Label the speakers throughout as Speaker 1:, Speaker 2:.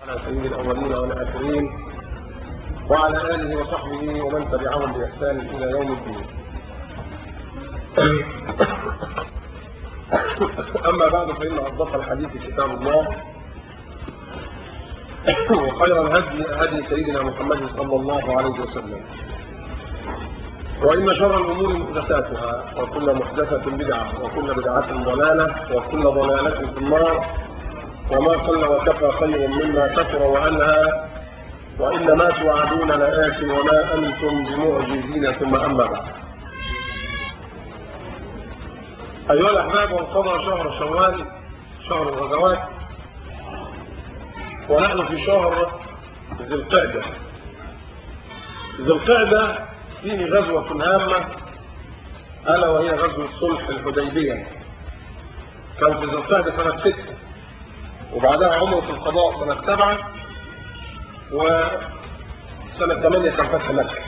Speaker 1: على سيد الأولين والآخرين وعلى آله وصحبه ومن تبعهم بإحسان إلى يوم الدين أما بعد فإن أصدق الحديث كتاب الله وخير الهدي هدي سيدنا محمد صلى الله عليه وسلم وإن شر الأمور محدثاتها وكل محدثة بدعة وكل بدعة ضلالة وكل ضلالة في النار وما قل وكفى خير مما كثر وأنهى وإن ما توعدون لآت وما أنتم بمعجزين ثم أما بعد أيها الأحباب وانقضى شهر شوال شهر الغزوات ونحن في شهر ذي القعدة ذي القعدة فيه غزوة هامة ألا وهي غزوة صلح الحديبية كان في ذي القعدة سنة ستة وبعدها عمرة القضاء سنة سبعة وسنة ثمانية كان فتح مكة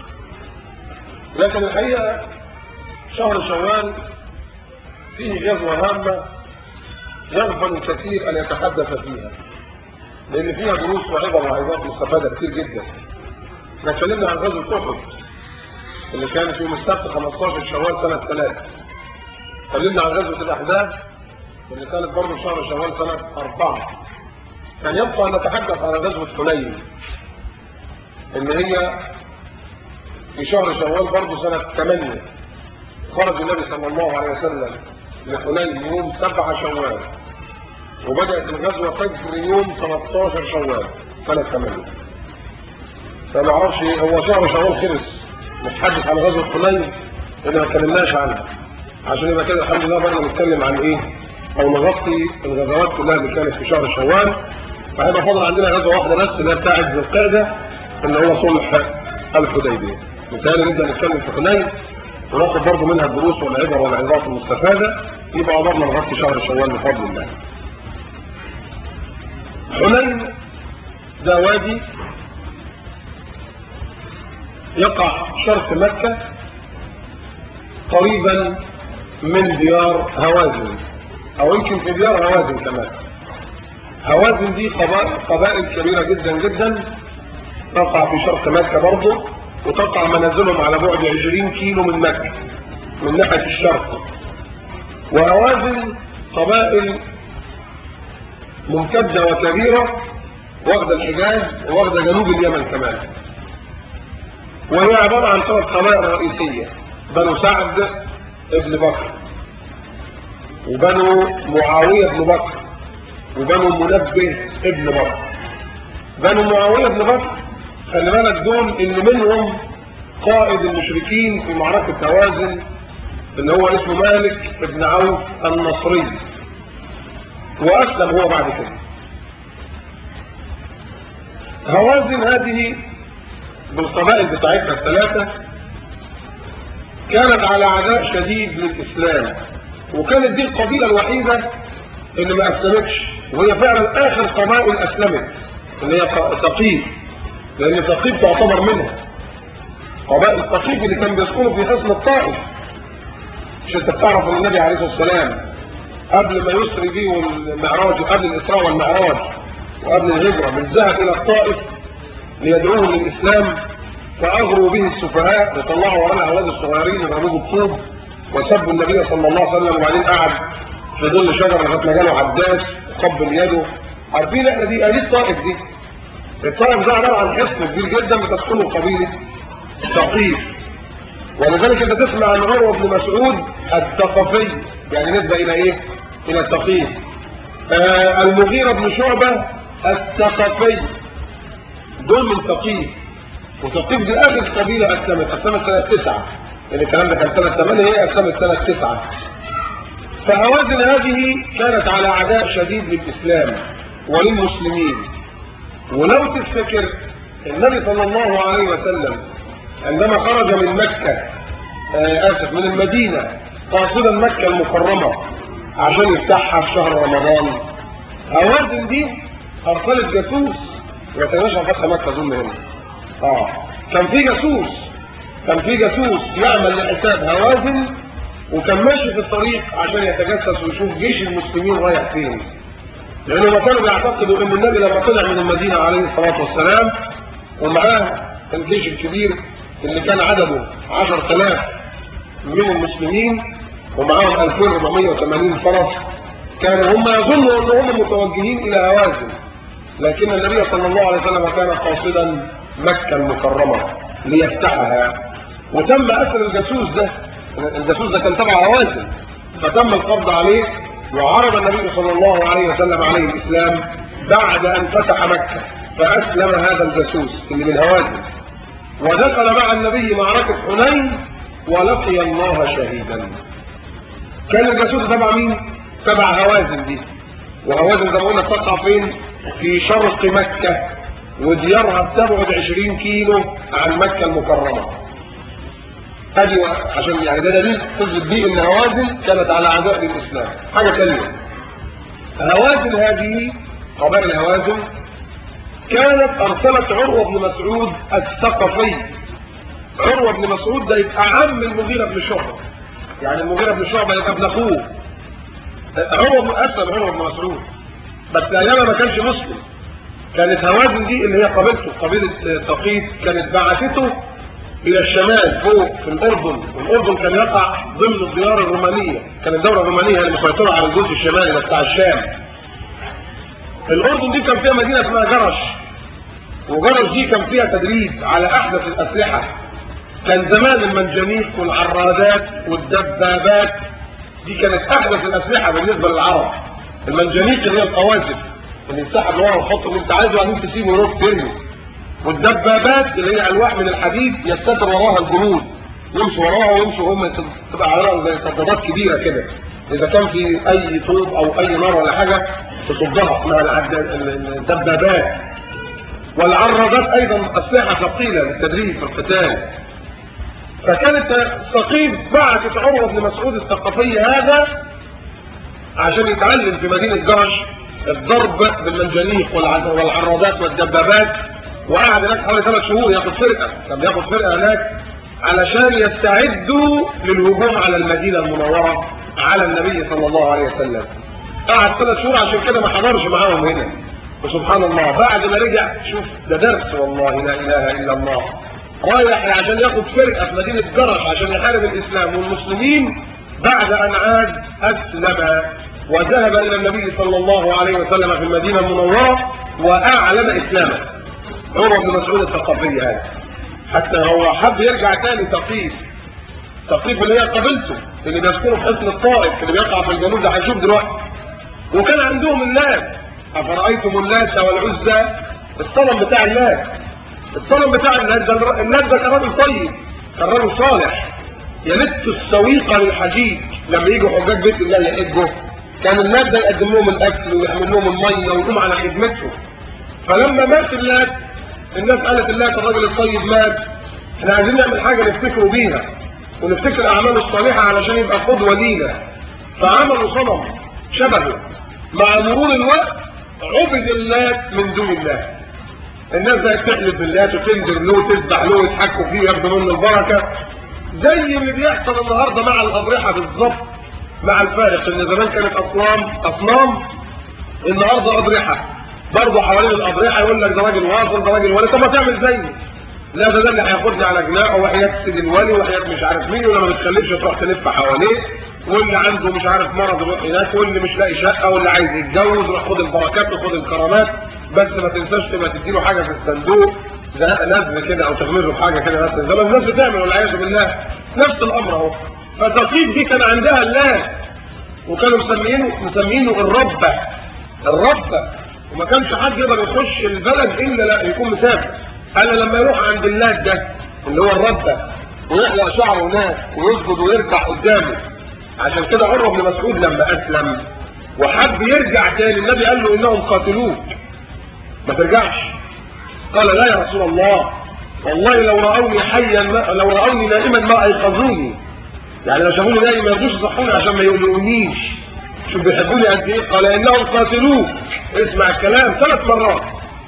Speaker 1: لكن الحقيقة شهر شوال فيه غزوة هامة يغفل الكثير أن يتحدث فيها لأن فيها دروس وعبر وعظات مستفادة كتير جدا احنا اتكلمنا عن غزوة أحد اللي كانت يوم السبت 15 شوال سنة 3 اتكلمنا عن غزوة الأحزاب اللي كانت برضه شهر شوال سنة 4 كان يبقى أن نتحدث عن غزوة حنين اللي هي في شهر شوال برضه سنة 8 خرج النبي صلى الله عليه وسلم لحنين يوم 7 شوال وبدأت الغزوة فجر يوم 13 شوال سنة 8 فما اعرفش هو شهر شوال خلص نتحدث عن غزوة حنين اللي ما اتكلمناش عنها عشان يبقى كده الحمد لله برضه نتكلم عن ايه او نغطي الغزوات كلها اللي كانت في شهر شوال فهيبقى فاضل عندنا غزوه واحده بس اللي هي بتاعت ذي القعده اللي هو صلح الحديبيه بالتالي نبدا نتكلم في حنين وناخد برضه منها الدروس والعبر والعظات المستفاده يبقى قدرنا نغطي شهر شوال بفضل الله حنين ده وادي يقع شرق مكة قريبا من ديار هوازن او يمكن في ديار هوازن كمان هوازن دي قبائل, قبائل كبيرة جدا جدا تقع في شرق مكة برضه وتقع منازلهم على بعد 20 كيلو من مكة من ناحية الشرق وهوازن قبائل ممتدة وكبيرة واخدة الحجاز واخدة جنوب اليمن كمان وهي عبارة عن ثلاث قبائل رئيسية بنو سعد ابن بكر وبنو معاوية بن بكر وبنو منبه ابن بكر بنو معاوية بن بكر خلي بالك دول اللي منهم قائد المشركين في معركة هوازن اللي هو اسمه مالك ابن عوف النصري وأسلم هو بعد كده هوازن هذه بالقبائل بتاعتها الثلاثة كانت على عداء شديد للإسلام وكانت دي القبيلة الوحيدة اللي ما أسلمتش وهي فعلا آخر قبائل أسلمت اللي هي ثقيف لأن ثقيف تعتبر منها قبائل ثقيف اللي كان بيسكنوا في حصن الطائف مش انت بتعرف ان النبي عليه الصلاة والسلام قبل ما يسري بيه المعراج قبل الإسراء والمعراج وقبل الهجرة من ذهب إلى الطائف ليدعوهم للإسلام فأغروا به السفهاء وطلعوا وراء الأولاد الصغيرين وضربوه بالطوب وسبوا النبي صلى الله عليه وسلم وبعدين قعد في ظل شجرة لغايه ما جاله عباس قبل يده عارفين احنا دي ادي الطائف دي الطائف ده عباره عن حصن كبير جدا بتسكنه قبيله ثقيف ولذلك انت تسمع عن عروه بن مسعود الثقفي يعني نسبه الى ايه؟ الى الثقيف آه المغيره بن شعبه الثقفي دول من ثقيف وثقيف دي اخر قبيله اسلمت اسلمت سنه تسعه يعني الكلام ده كان سنه 8 هي اسلمت سنه 9 فهوازن هذه كانت على عداء شديد للاسلام وللمسلمين ولو تفتكر النبي صلى الله عليه وسلم عندما خرج من مكه آه اسف من المدينه قاصدا مكه المكرمه عشان يفتحها في شهر رمضان هوازن دي ارسلت جاسوس يتناشى فتح مكه اظن هنا اه كان في جاسوس كان في جاسوس يعمل لحساب هوازن وكان ماشي في الطريق عشان يتجسس ويشوف جيش المسلمين رايح فين لانهم كانوا بيعتقدوا ان النبي لما طلع من المدينه عليه الصلاه والسلام ومعاه الجيش الكبير اللي كان عدده 10000 من المسلمين ومعاهم 2480 فرس كانوا هم يظنوا ان هم متوجهين الى هوازن لكن النبي صلى الله عليه وسلم كان قاصدا مكه المكرمه ليفتحها وتم اسر الجاسوس ده الجاسوس ده كان تبع هوازن فتم القبض عليه وعرض النبي صلى الله عليه وسلم عليه الاسلام بعد ان فتح مكه فاسلم هذا الجاسوس اللي من هوازن ودخل مع النبي معركه حنين ولقي الله شهيدا كان الجاسوس تبع مين تبع هوازن دي وهوازن زي ما قلنا تقع فين في شرق مكه وديارها بتبعد 20 كيلو عن مكه المكرمه ادي عشان يعني ده دليل تثبت بيه ان هوازن كانت على عداء للاسلام حاجه ثانيه هوازن هذه قبائل هوازن كانت ارسلت عروه بن مسعود الثقفي عروه بن مسعود ده يبقى عم المغيره بن شعبه يعني المغيره بن شعبه يبقى ابن اخوه عروه بن اسلم عروه بن مسعود بس ايامها ما كانش مسلم كانت هوازن دي اللي هي قبيلته قبيله ثقيف كانت بعثته الى الشمال فوق في الاردن والاردن كان يقع ضمن الديار الرومانيه كانت الدوله الرومانيه اللي مسيطره على الجزء الشمالي ده بتاع الشام الاردن دي كان فيها مدينه اسمها جرش وجرش دي كان فيها تدريب على احدث الاسلحه كان زمان المنجنيق والعرادات والدبابات دي كانت احدث الاسلحه بالنسبه للعرب المنجنيق اللي هي القواذف اللي يسحب ورا وتحط اللي انت عايزه وبعدين تسيبه يروح ترمي والدبابات اللي هي الواح من الحديد يستتر وراها الجنود يمشوا وراها ويمشوا هم تبقى عليها زي صدادات كبيره كده اذا كان في اي طوب او اي نار ولا حاجه تصدها اسمها الدبابات والعرادات ايضا اسلحه ثقيله للتدريب في القتال فكانت ثقيف بعثت عروه بن مسعود الثقفي هذا عشان يتعلم في مدينه جرش الضرب بالمنجنيق والعرادات والدبابات وقعد هناك حوالي ثلاث شهور ياخد فرقه كان بياخد فرقه هناك علشان يستعدوا للهجوم على المدينه المنوره على النبي صلى الله عليه وسلم قعد ثلاث شهور عشان كده ما حضرش معاهم هنا وسبحان الله بعد ما رجع شوف ده درس والله لا اله الا الله رايح عشان ياخد فرقه في مدينه جرش عشان يحارب الاسلام والمسلمين بعد ان عاد اسلم وذهب الى النبي صلى الله عليه وسلم في المدينه المنوره واعلن اسلامه عمر بن مسعود الثقافي هذا حتى هو حب يرجع تاني ثقيف ثقيف اللي هي قبيلته اللي بيسكنوا في حصن الطائف اللي بيقع في الجنوب ده هنشوف دلوقتي وكان عندهم اللات افرايتم اللات والعزى الصنم بتاع اللات الصنم بتاع اللات ده اللات ده كان راجل طيب كان راجل صالح يلت السويقه للحجيج لما يجوا حجاج بيت الله يحجوا كان اللات ده يقدم لهم الاكل ويحمل لهم الميه ويقوم على خدمتهم فلما مات اللات الناس قالت اللات الراجل الطيب مات احنا عايزين نعمل حاجه نفتكروا بيها ونفتكر اعماله الصالحه علشان يبقى قدوه لينا فعملوا صنم شبهه مع مرور الوقت عبد اللات من دون الله الناس بقت تحلف باللات وتنذر له وتذبح له ويضحكوا فيه ياخدوا منه البركه زي اللي بيحصل النهارده مع الاضرحه بالظبط مع الفارق ان زمان كانت اصنام اصنام النهارده اضرحه برضه حوالين الاضرحه يقول لك ده راجل واصل ده راجل ولي طب ما تعمل زيه لا ده ده اللي هياخدني على جناحه وحياه سيد الولي وحياه مش عارف مين واللي ما بتخلفش تروح تلف حواليه واللي عنده مش عارف مرض يروح هناك واللي مش لاقي شقه واللي عايز يتجوز روح خد البركات وخد الكرامات بس ما تنساش تبقى تديله حاجه في الصندوق زي نزل كده او تغمزه بحاجه كده بس زي ما الناس بتعمل والعياذ بالله نفس الامر اهو فتقييد دي كان عندها اللات وكانوا مسمينه مسمينه الربه الربه وما كانش حد يقدر يخش البلد الا لا يكون مسافر انا لما يروح عند اللات ده اللي هو الربه ويحلق شعره هناك ويسجد ويركع قدامه عشان كده عمر بن مسعود لما اسلم وحب يرجع تاني النبي قال له انهم قاتلوك ما ترجعش قال لا يا رسول الله والله لو رأوني حيا ما لو رأوني نائما ما ايقظوني يعني لو شافوني نايم ما يرضوش يصحوني عشان ما يقلقونيش شوف بيحبوني قد ايه قال انهم قاتلوك اسمع الكلام ثلاث مرات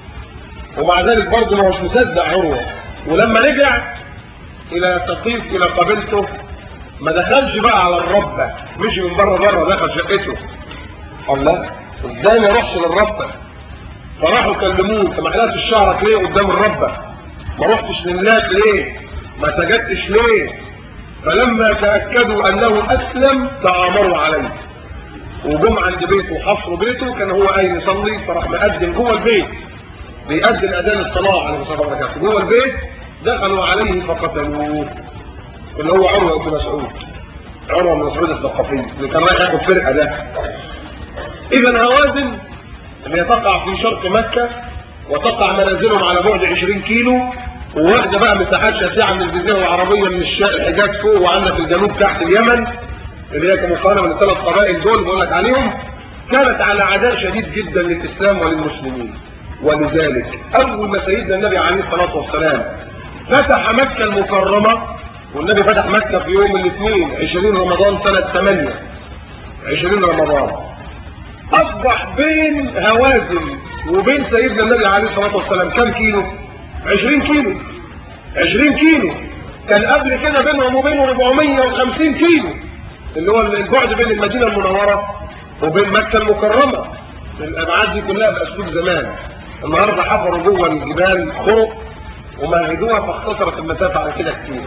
Speaker 1: ومع ذلك برضه ما هوش مصدق عروه ولما رجع الى ثقيف الى قبيلته ما دخلش بقى على الربه مشي من بره بره دخل شقته الله ازاي ما يروحش للربة فراحوا كلموه انت ما حلقتش شعرك ليه قدام الربة ما رحتش للناس ليه ما سجدتش ليه فلما تأكدوا انه اسلم تآمروا عليه وجم عند بيته وحصروا بيته كان هو قايم يصلي فراح مقدم جوه البيت بيقدم اذان الصلاه عليه الصلاه والسلام جوه البيت دخلوا عليه فقتلوه اللي هو عروه بن مسعود عروه بن مسعود الثقفي اللي كان رايح ياخد فرقه ده اذا هوازن اللي هي تقع في شرق مكه وتقع منازلهم على بعد 20 كيلو وواخده بقى مساحات شاسعه من الجزيره العربيه من الحجاز فوق وعندنا في الجنوب تحت اليمن اللي هي كمقارنه من الثلاث قبائل دول بقول لك عليهم كانت على عداء شديد جدا للاسلام وللمسلمين ولذلك اول ما سيدنا النبي عليه الصلاه والسلام فتح مكه المكرمه والنبي فتح مكه في يوم الاثنين 20 رمضان سنه 8 20 رمضان اصبح بين هوازن وبين سيدنا النبي عليه الصلاه والسلام كم كيلو 20 كيلو 20 كيلو كان قبل كده بينهم وبينه 450 كيلو اللي هو البعد بين المدينة المنورة وبين مكة المكرمة الأبعاد دي كلها بأسلوب زمان النهاردة حفروا جوه الجبال خرق ومهدوها فاختصرت المسافة عن كده كتير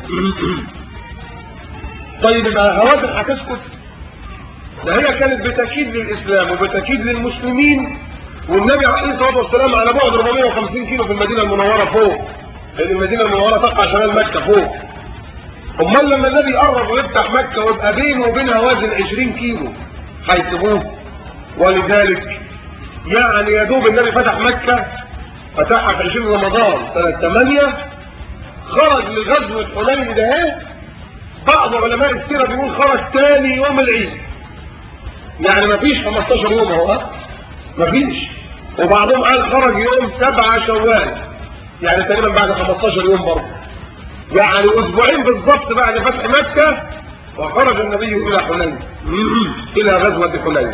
Speaker 1: طيب يبقى هوازن هتسكت ده هي كانت بتأكيد للإسلام وبتأكيد للمسلمين والنبي عليه الصلاة والسلام على بعد 450 كيلو في المدينة المنورة فوق لأن المدينة المنورة تقع شمال مكة فوق امال لما النبي يقرب ويفتح مكة ويبقى بينه وبين هوازن 20 كيلو هيسيبوه ولذلك يعني يا دوب النبي فتح مكة فتحها في 20 رمضان سنة 8 خرج لغزوة حنين ده اهي بعض علماء السيرة بيقول خرج تاني يوم العيد يعني مفيش 15 يوم اهو ها؟ مفيش وبعضهم قال خرج يوم 7 شوال يعني تقريبا بعد 15 يوم برضه يعني اسبوعين بالضبط بعد فتح مكة وخرج النبي الى حنين الى غزوة حنين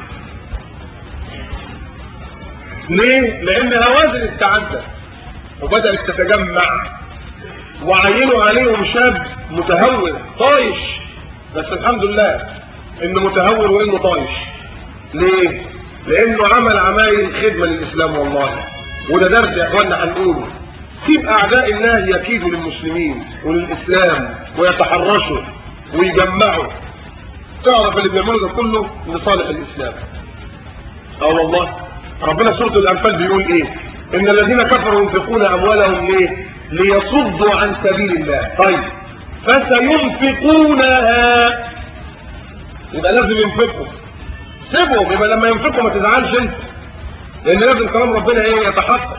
Speaker 1: ليه؟ لان هوازن استعدت وبدأت تتجمع وعينوا عليهم شاب متهور طايش بس الحمد لله انه متهور وانه طايش ليه؟ لانه عمل عمايل خدمة للاسلام والله وده درس يا اخوانا هنقوله كيف اعداء الله يكيدوا للمسلمين وللاسلام ويتحرشوا ويجمعوا تعرف اللي بيعملوا ده كله لصالح الاسلام اه والله ربنا سورة الانفال بيقول ايه ان الذين كفروا ينفقون اموالهم ليه ليصدوا عن سبيل الله طيب فسينفقونها يبقى لازم ينفقوا سيبهم يبقى لما ينفقوا ما تزعلش انت لان لازم كلام ربنا ايه يتحقق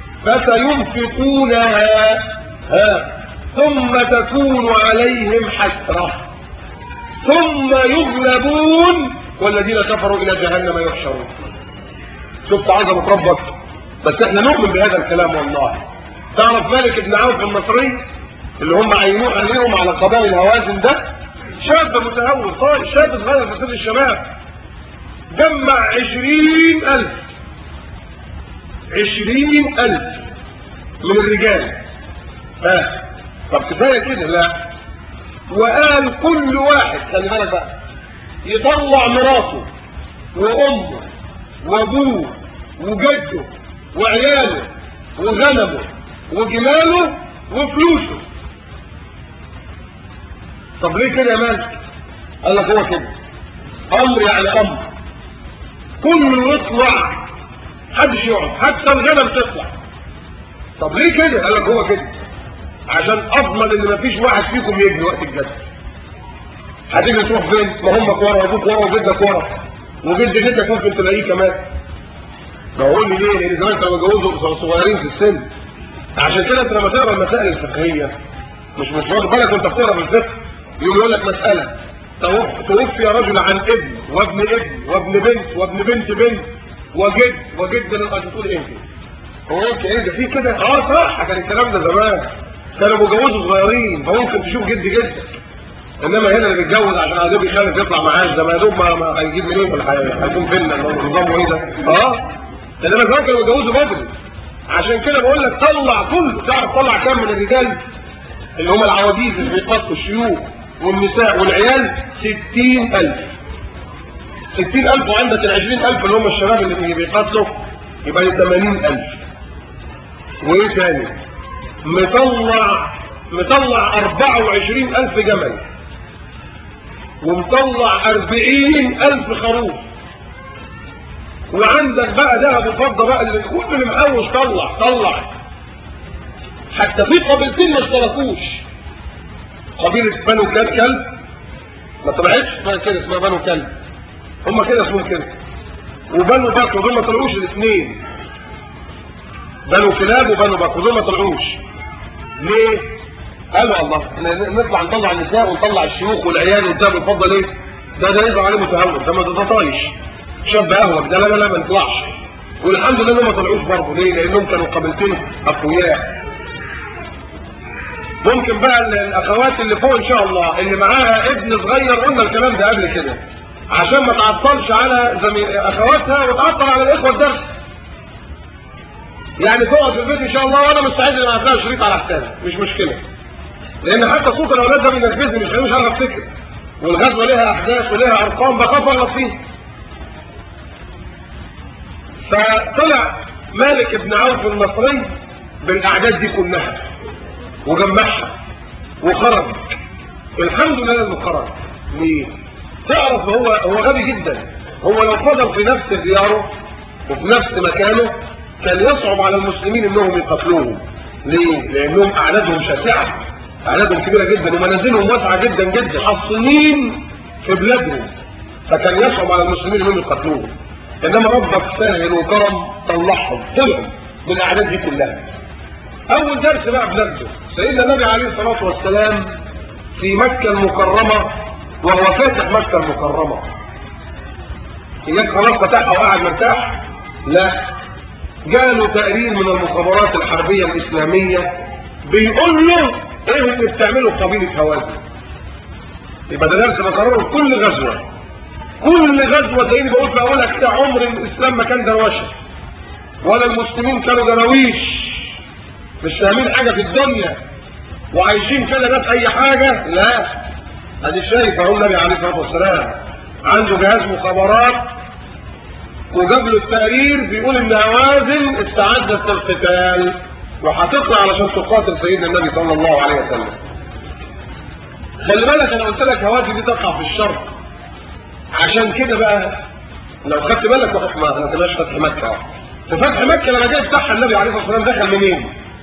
Speaker 1: فسينفقونها ها ثم تكون عليهم حسرة ثم يغلبون والذين كفروا إلى جهنم يحشرون شفت عظمة ربك بس احنا نؤمن بهذا الكلام والله تعرف مالك بن عوف المصري اللي هم عينوه عليهم على قضاء الهوازن ده شاب متهور طيب شاب صغير في سن الشباب جمع عشرين ألف عشرين ألف من الرجال ها طب كفاية كده لا وقال كل واحد خلي بالك بقى يطلع مراته وامه وابوه وجده وعياله وغنمه وجماله وفلوسه طب ليه كده يا مالك قال لك هو كده امر يعني امر كله يطلع محدش يقعد حتى الغنم تطلع طب ليه كده قال لك هو كده عشان اضمن ان مفيش واحد فيكم يجري وقت الجد هتيجي تروح فين ما امك ورا وابوك ورا وجدك ورا وجد جدك ممكن تلاقيه كمان بقول لي ليه لان زمان كانوا بيتجوزوا صغيرين في السن عشان كده انت لما تقرا المسائل الفقهيه مش مش واخد بالك وانت بتقرا في الفقه يقول يقول لك مساله توفي رجل عن ابن وابن ابن وابن بنت وابن بنت بنت وجد وجد للأرض تقول ايه هو انت ايه ده في كده اه صح كان الكلام ده زمان كانوا بيجوزوا صغيرين فممكن تشوف جد جدك انما هنا اللي بيتجوز عشان عايزين يخلف يطلع معاش ده ما يا دوب ما هيجيب منين ولا هيكون فين نظامه ايه ده اه انما زمان كانوا بيتجوزوا بدري عشان كده بقول لك طلع كله تعرف طلع كام من الرجال اللي هم العواجيز اللي بيقطوا الشيوخ والنساء والعيال ستين ألف 60000 وعندك ال 20000 اللي هم الشباب اللي بيقاتلوا يبقى ل 80000 وايه تاني مطلع مطلع 24000 جمل ومطلع 40000 خروف وعندك بقى ذهب وفضه بقى اللي كل اللي محوش طلع طلع حتى في قبيلتين ما اشتركوش قبيله بنو كلب كلب ما طلعتش اسمها كده اسمها بنو كلب هم كده اسمهم كده وبنو بكر دول ما طلعوش الاثنين بنو كلاب وبنو بكر دول ما طلعوش ليه؟ قالوا الله احنا نطلع نطلع النساء ونطلع الشيوخ والعيال والدم الفضه ليه؟ ده ده يظهر عليه متهور ده ما ده طايش شاب اهوج ده لا لا لا ما يطلعش والحمد لله انهم ما طلعوش برضه ليه؟ لانهم كانوا قبيلتين اقوياء ممكن بقى الاخوات اللي فوق ان شاء الله اللي معاها ابن صغير قلنا الكلام ده قبل كده عشان ما تعطلش على زميل اخواتها وتعطل على الاخوه الدرس يعني تقعد في البيت ان شاء الله وانا مستعد ان اعمل شريط على حسابي مش مشكله لان حتى صوت الاولاد ده بينرفزني مش مش عارف افتكر والغزوه لها احداث ولها ارقام بخاف اغلط فيها فطلع مالك بن عوف المصري بالاعداد دي كلها وجمعها وخرج الحمد لله انه خرج ليه؟ تعرف هو هو غبي جدا هو لو فضل في نفس دياره وفي نفس مكانه كان يصعب على المسلمين انهم يقتلوه ليه؟ لانهم اعدادهم شاسعه اعدادهم كبيره جدا ومنازلهم واسعه جدا جدا حصنين في بلادهم فكان يصعب على المسلمين انهم يقتلوه انما ربك سهل وكرم طلعهم طلعوا بالاعداد دي كلها اول درس بقى بنبدا سيدنا النبي عليه الصلاه والسلام في مكه المكرمه وهو فاتح مكه المكرمه اياك خلاص فتحها وقاعد مرتاح لا جاله تقرير من المخابرات الحربيه الاسلاميه بيقول له ايه اللي بتعمله قبيله هوازن يبقى ده درس بكرره كل غزوه كل غزوه تلاقيني بقول في اولها كده عمر الاسلام ما كان دروشه ولا المسلمين كانوا دراويش مش فاهمين حاجه في الدنيا وعايشين كده ناس اي حاجه لا ادي شايف اهو النبي عليه الصلاه والسلام عنده جهاز مخابرات وجاب له التقرير بيقول ان هوازن استعدت للقتال وهتطلع علشان تقاتل سيدنا النبي صلى الله عليه وسلم خلي بالك انا قلت لك هوازن دي تقع في الشرق عشان كده بقى لو خدت بالك وقت ما انا كناش فتح مكه اهو في فتح مكه لما جه يفتحها النبي عليه الصلاه والسلام دخل منين؟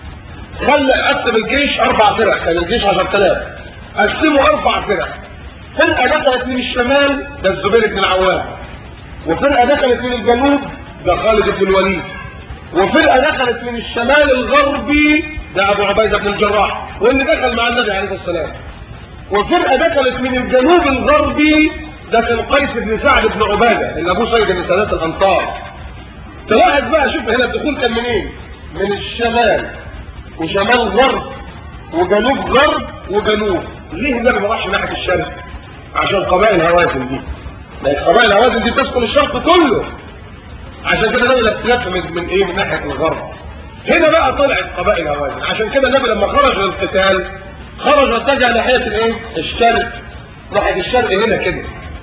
Speaker 1: خلى قسم الجيش اربع فرق كان الجيش 10000 قسموا اربع فرق فرقه دخلت من الشمال ده الزبير بن العوام وفرقه دخلت من الجنوب ده خالد بن الوليد وفرقه دخلت من الشمال الغربي ده ابو عبيده بن الجراح واللي دخل مع النبي عليه الصلاه والسلام وفرقه دخلت من الجنوب الغربي ده كان قيس بن سعد بن عباده اللي ابوه سيد من سادات الانصار تلاحظ بقى شوف هنا الدخول كان منين من الشمال وشمال غرب وجنوب غرب وجنوب ليه النبي ما راحش ناحيه الشرق عشان قبائل هوازن دي لان قبائل هوازن دي تسكن الشرق كله عشان كده النبي لف من, من ايه من ناحيه الغرب هنا بقى طلعت قبائل هوازن عشان كده النبي لما خرج للقتال خرج واتجه ناحيه الايه الشرق ناحيه الشرق هنا كده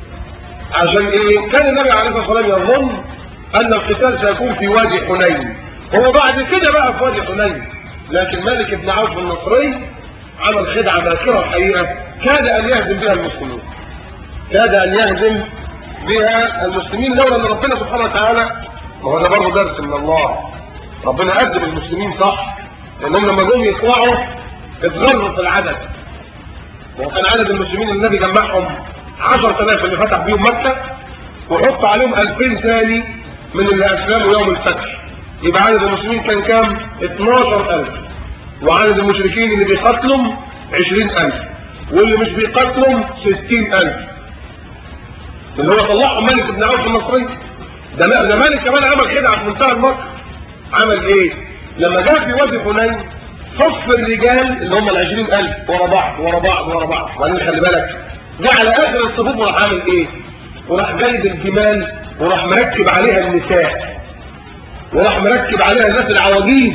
Speaker 1: عشان ايه كان النبي عليه الصلاه والسلام يظن ان القتال سيكون في وادي حنين هو بعد كده بقى في وادي حنين لكن مالك بن عوف النصري عمل خدعه باكره الحقيقه كاد ان يهزم بها المسلمين كاد ان يهزم بها المسلمين لولا ان ربنا سبحانه وتعالى ما هو ده برضه درس من الله ربنا قدم المسلمين صح لانهم لما جم يطلعوا اتغروا في العدد وكان عدد المسلمين اللي النبي جمعهم 10000 اللي فتح بيهم مكه وحط عليهم 2000 ثاني من اللي اسلموا يوم الفتح يبقى عدد المسلمين كان كام 12000 وعدد المشركين اللي بيقاتلهم 20000 واللي مش بيقاتلهم 60000 اللي هو طلعهم ملك بن عوف النصري ده ده مالك كمان عمل كده في منتهى المكر عمل ايه لما جاء في وادي حنين صف الرجال اللي هم ال 20000 ورا بعض ورا بعض ورا بعض وبعدين خلي بالك جه على اخر الصفوف وراح عامل ايه وراح جايب الجمال وراح مركب عليها النساء وراح مركب عليها الناس العواجيز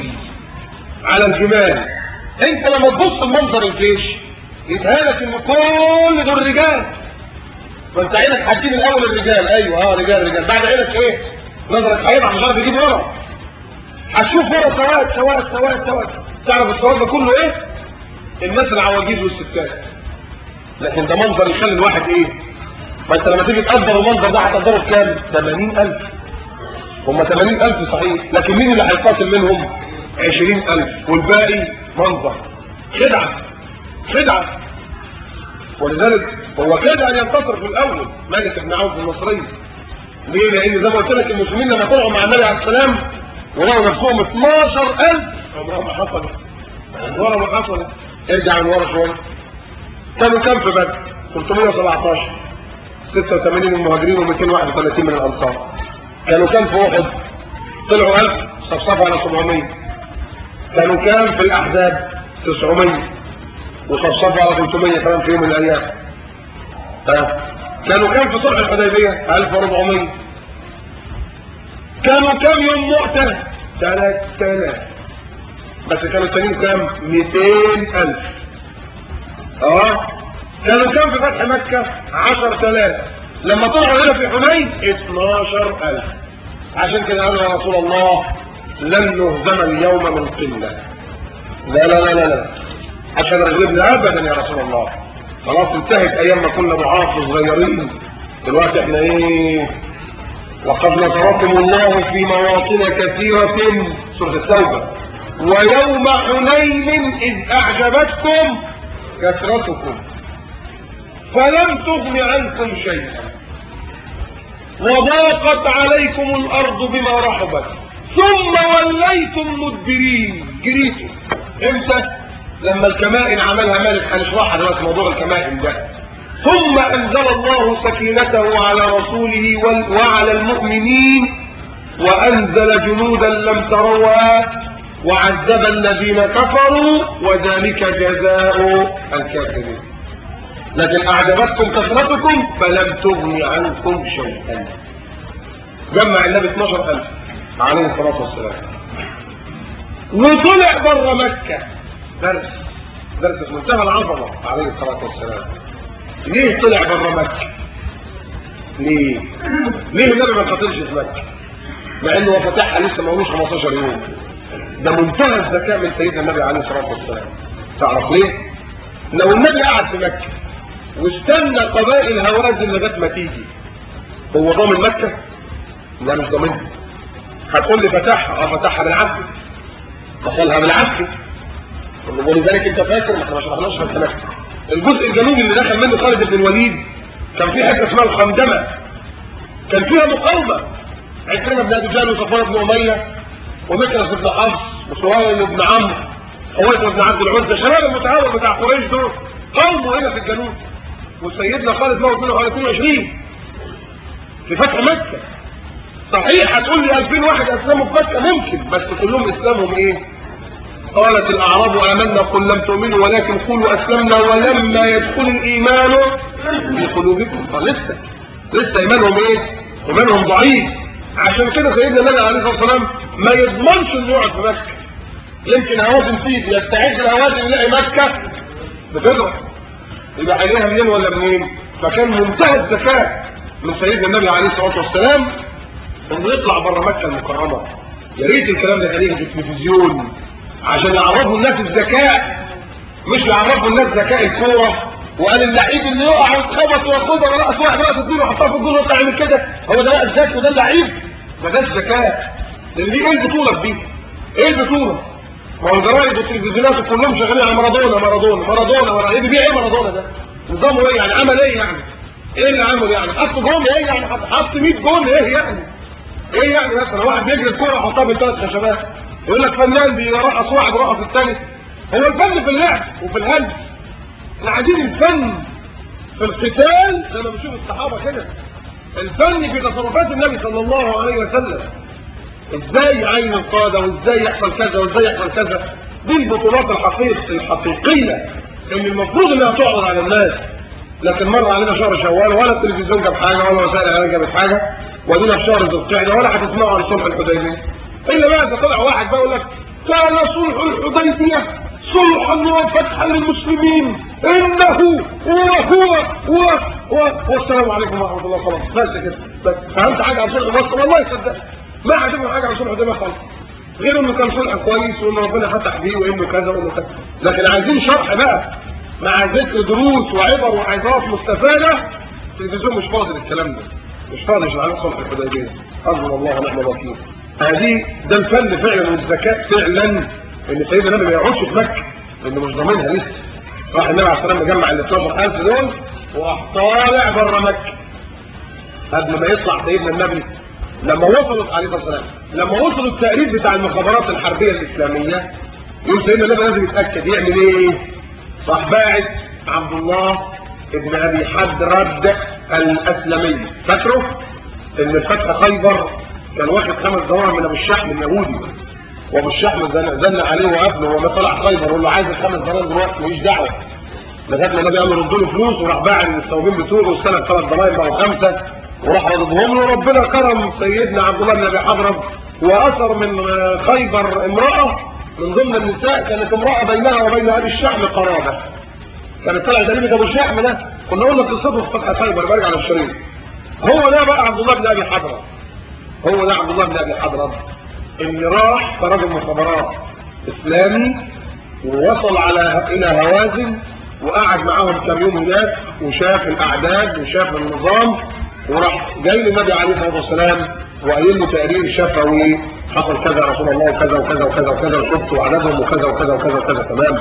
Speaker 1: على الجمال انت لما تبص لمنظر الجيش يتهالك ان كل دول رجال فانت عينك هتجيب الاول الرجال ايوه اه رجال رجال بعد عينك ايه نظرك هيضعف مش عارف تجيب ورا هتشوف ورا سواد سواد سواد سواد تعرف السواد ده كله ايه الناس العواجيز والستات لكن ده منظر يخلي الواحد ايه ما انت لما تيجي تقدر المنظر ده هتقدره بكام 80000 هم 80000 صحيح لكن مين اللي هيقاتل منهم 20000 والباقي منظر خدعه خدعه ولذلك هو كاد ان ينتصر في الاول مالك بن عوف المصري ليه لان زي ما قلت لك المسلمين لما طلعوا مع النبي عليه السلام ولقوا نفسهم 12000 عمرها ما حصلت عمرها ما حصلت ارجع من ورا شويه كانوا كام في بدر 317 86 من المهاجرين و231 من الانصار كانوا كام في احد طلعوا 1000 صفصفوا على 700 كانوا كام في الاحزاب 900 وصفصفوا على 300 كمان في يوم من الايام ها كانوا كام في صلح الحديبيه 1400 كانوا كام يوم مؤتة 3000 بس كانوا التانيين كام 200000 اه كانوا كام في فتح مكة 10000 لما طلعوا هنا في حنين 12000 عشان كده قالوا يا رسول الله لن نهزم اليوم من قلة لا لا لا لا لا عشان رغبنا ابدا يا رسول الله خلاص انتهت ايام ما كنا ضعاف وصغيرين دلوقتي احنا ايه وقد نصركم الله في مواطن كثيرة سورة التوبة ويوم حنين إذ أعجبتكم كثرتكم فلم تغن عنكم شيئا وضاقت عليكم الأرض بما رحبت ثم وليتم مدبرين جريتم امتى لما الكمائن عملها مالك هنشرحها دلوقتي موضوع الكمائن ده ثم أنزل الله سكينته على رسوله وال- وعلى المؤمنين وأنزل جنودا لم تروها وعذب الذين كفروا وذلك جزاء الكافرين لكن أعجبتكم كثرتكم فلم تغن عنكم شيئا جمع النبي 12000 عليه الصلاة والسلام وطلع بره مكة درس درس في منتهى العظمة عليه الصلاة والسلام ليه طلع بره مكة ليه ليه النبي ما قتلش في مكة مع انه هو فتحها لسه ما قالوش 15 يوم ده منتهى الذكاء من سيدنا النبي عليه الصلاة والسلام تعرف ليه لو النبي قعد في مكة واستنى قبائل هوازن لغايه ما تيجي هو ضامن مكة لا مش ضامنها هتقول لي فتحها اه فتحها بالعافية دخلها بالعافية ولذلك انت فاكر ما احنا ما شرحناش في مكة الجزء الجنوبي اللي دخل منه خالد بن الوليد كان في حته اسمها الخندمه كان فيها مقاومه عكرمه بن ابي جهل وصفوان بن اميه ومكرس بن حفص وسهيل بن عمرو حويصه بن عبد العزى شباب المتعاون بتاع قريش دول قوموا هنا في الجنوب وسيدنا خالد موت منه حوالي 22 في فتح مكه صحيح هتقول لي 2000 واحد اسلموا في مكه ممكن بس كلهم اسلامهم ايه قالت الأعراب آمنا قل لم تؤمنوا ولكن قولوا أسلمنا ولما يدخل الإيمان في قلوبكم فلسه لسه إيمانهم إيه؟ إيمانهم ضعيف عشان كده سيدنا النبي عليه الصلاة والسلام ما يضمنش إنه يقعد في مكة يمكن هوازن تيجي يستعد الهوازن يلاقي مكة بتضرب يبقى عليها منين ولا منين؟ فكان منتهى الذكاء من سيدنا النبي عليه الصلاة والسلام إنه يطلع بره مكة المكرمة يا ريت الكلام ده كان يجي في التلفزيون عشان يعرفوا الناس الذكاء مش يعرفوا الناس ذكاء الكوره وقال اللعيب اللي يقع ويتخبط وياخدها ورقص واحد رقص اتنين ويحطها في الجول ويطلع يعمل كده هو ده بقى الذكي وده اللعيب ما ده الذكاء لان دي ايه البطوله دي؟ ايه البطوله؟ ما هو الجرايد والتلفزيونات كلهم شغالين على مارادونا مارادونا مارادونا مارادونا بيبيع ايه مارادونا ده؟ نظامه ايه يعني عمل ايه يعني؟ ايه اللي عمله يعني؟ حط جون ايه يعني؟ حط حط 100 جون ايه يعني؟ ايه يعني مثلا واحد بيجري الكوره يحطها بين ثلاث خشبات يقول لك فنان بيرقص واحد رقص الثاني هو الفن في اللعب وفي الهلس احنا عايزين الفن في القتال زي ما بنشوف الصحابه كده الفن في تصرفات النبي صلى الله عليه وسلم ازاي يعين القاده وازاي يحصل كذا وازاي يحصل كذا دي البطولات الحقيقيه الحقيقيه اللي المفروض انها تعرض على الناس لكن مر علينا شهر شوال ولا التلفزيون جاب حاجه ولا وسائل الاعلام جابت حاجه ودينا في شهر ذو القعده ولا هتسمعوا عن صلح الحديبيه الا بقى اذا طلع واحد بقى يقول لك كان صلح الحديبيه صلحا وفتحا للمسلمين انه وهو و و والسلام عليكم ورحمه الله خلاص بس كده بس فهمت حاجه عن صلح مصر والله يصدق ما عجبني حاجه عن صلح ده خالص غير انه كان صلح كويس وان ربنا فتح بيه وانه كذا وانه كذا لكن عايزين شرح بقى مع ذكر دروس وعبر وعظات مستفاده التلفزيون مش فاضي للكلام ده مش فاضي عشان على صلح الحديبيه حسبنا الله ونعم الوكيل هذه ده الفن فعلا والذكاء فعلا ان سيدنا النبي ما يقعدش في مكه لانه مش ضامنها لسه راح النبي عليه الصلاه والسلام مجمع ال 12000 دول وراح طالع بره مكه قبل ما يطلع سيدنا النبي لما وصلت عليه الصلاه والسلام لما وصلوا التقريب بتاع المخابرات الحربيه الاسلاميه يقول سيدنا النبي لازم يتاكد يعمل ايه؟ راح باعث عبد الله ابن ابي حدرد الاسلمي فاكره؟ ان فتح خيبر كان واخد خمس دراهم من ابو الشحم اليهودي وابو الشحم زن, زن عليه وقابله وما طلع خيبر وقال له عايز الخمس دراهم دلوقتي ماليش دعوه لغايه ما النبي قال له رد له فلوس وراح باع المستوردين بتوعه واستلم ثلاث دراهم بقوا خمسه وراح ردهم له ربنا كرم سيدنا عبد الله بن ابي حضرم واثر من خيبر امراه من ضمن النساء كانت امراه بينها وبين ابي الشحم قرابه كانت طلعت قريبه ابو الشحم ده كنا قلنا قصته في فتح خيبر برجع للشريف هو ده بقى عبد الله بن ابي حضرم هو ده عبد الله بن ابي حضرم اللي راح كرجل مخابرات اسلامي ووصل على الى هوازن وقعد معاهم كام يوم هناك وشاف الاعداد وشاف النظام وراح جاي للنبي عليه الصلاه والسلام وقايل له تقرير شفوي حصل كذا يا رسول الله وكذا وكذا وكذا وكذا وشفت عددهم وكذا وكذا وكذا وكذا تمام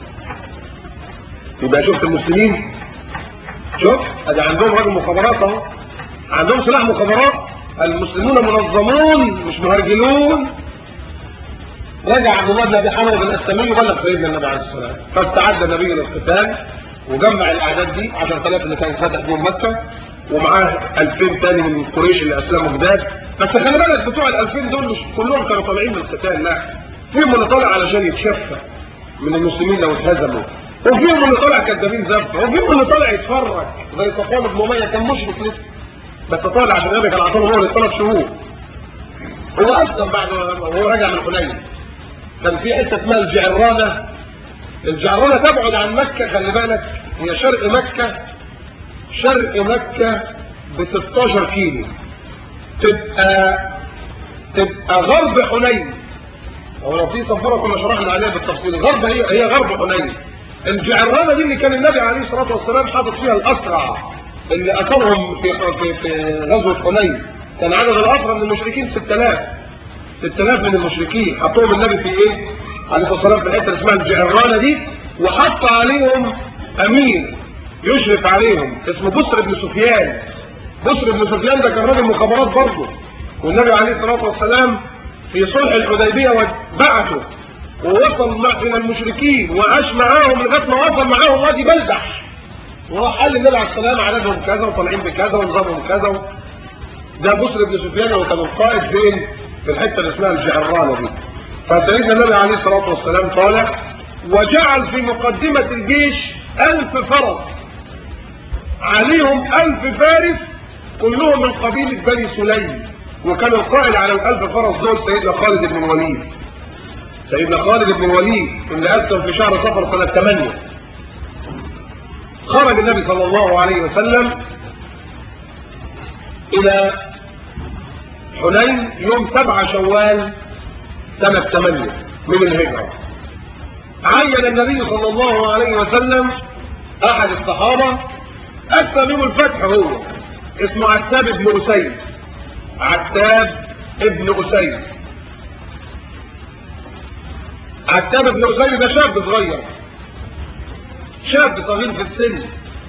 Speaker 1: يبقى شفت المسلمين شوف ادي عندهم راجل مخابرات اهو عندهم سلاح مخابرات المسلمون منظمون مش مهرجلون رجع عبد الله بن ابي حمد الاسلمي وبلغ سيدنا النبي عليه الصلاه والسلام فاستعد النبي للقتال وجمع الاعداد دي 10000 اللي كان فتح بهم مكه ومعاه 2000 تاني من قريش اللي اسلموا جداد بس خلي بالك بتوع ال 2000 دول مش كلهم كانوا طالعين من القتال لا فيهم اللي طالع علشان يتشفى من المسلمين لو اتهزموا وفيهم اللي طالع كدابين زفه وفيهم اللي طالع يتفرج زي صفوان بن اميه كان مشرك لسه بس طالع عشان النبي كان عطاله هو لثلاث شهور هو اسلم بعد وهو راجع من حنين كان في حته اسمها الجعرانه الجعرانه تبعد عن مكه خلي بالك هي شرق مكه شرق مكه ب 16 كيلو تبقى تبقى غرب حنين هو لو في صفوره كنا شرحنا عليها بالتفصيل غرب هي هي غرب حنين الجعرانه دي اللي كان النبي عليه الصلاه والسلام حاطط فيها الاسرع اللي اثرهم في في, في غزوه حنين كان عدد الاسرى من المشركين 6000 6000 من المشركين حطوهم النبي في ايه عليه الصلاه والسلام في الحته اسمها الجعرانه دي وحط عليهم امير يشرف عليهم اسمه بصر بن سفيان بصر بن سفيان ده كان راجل مخابرات برضه والنبي عليه الصلاه والسلام في صلح الحديبيه بعثه ووصل مع الى المشركين وعاش معاهم لغايه ما وصل معاهم وادي بلدح وراح قال للنبي عليه السلام عددهم كذا وطالعين بكذا ونظامهم كذا ده بصر بن سفيان هو كان القائد فين في الحته اللي اسمها الجعرانه دي فسيدنا النبي عليه الصلاه والسلام طالع وجعل في مقدمه الجيش ألف فرس عليهم ألف فارس كلهم من قبيله بني سليم وكان القائد على الألف فرس دول سيدنا خالد بن الوليد سيدنا خالد بن الوليد اللي أسلم في شهر صفر سنة 8 خرج النبي صلى الله عليه وسلم إلى حنين يوم 7 شوال سنة 8 من الهجرة عين النبي صلى الله عليه وسلم أحد الصحابة أسلم يوم الفتح هو اسمه عتاب بن أسيد عتاب ابن أسيد عتاب بن أسيد ده شاب صغير شاب صغير في السن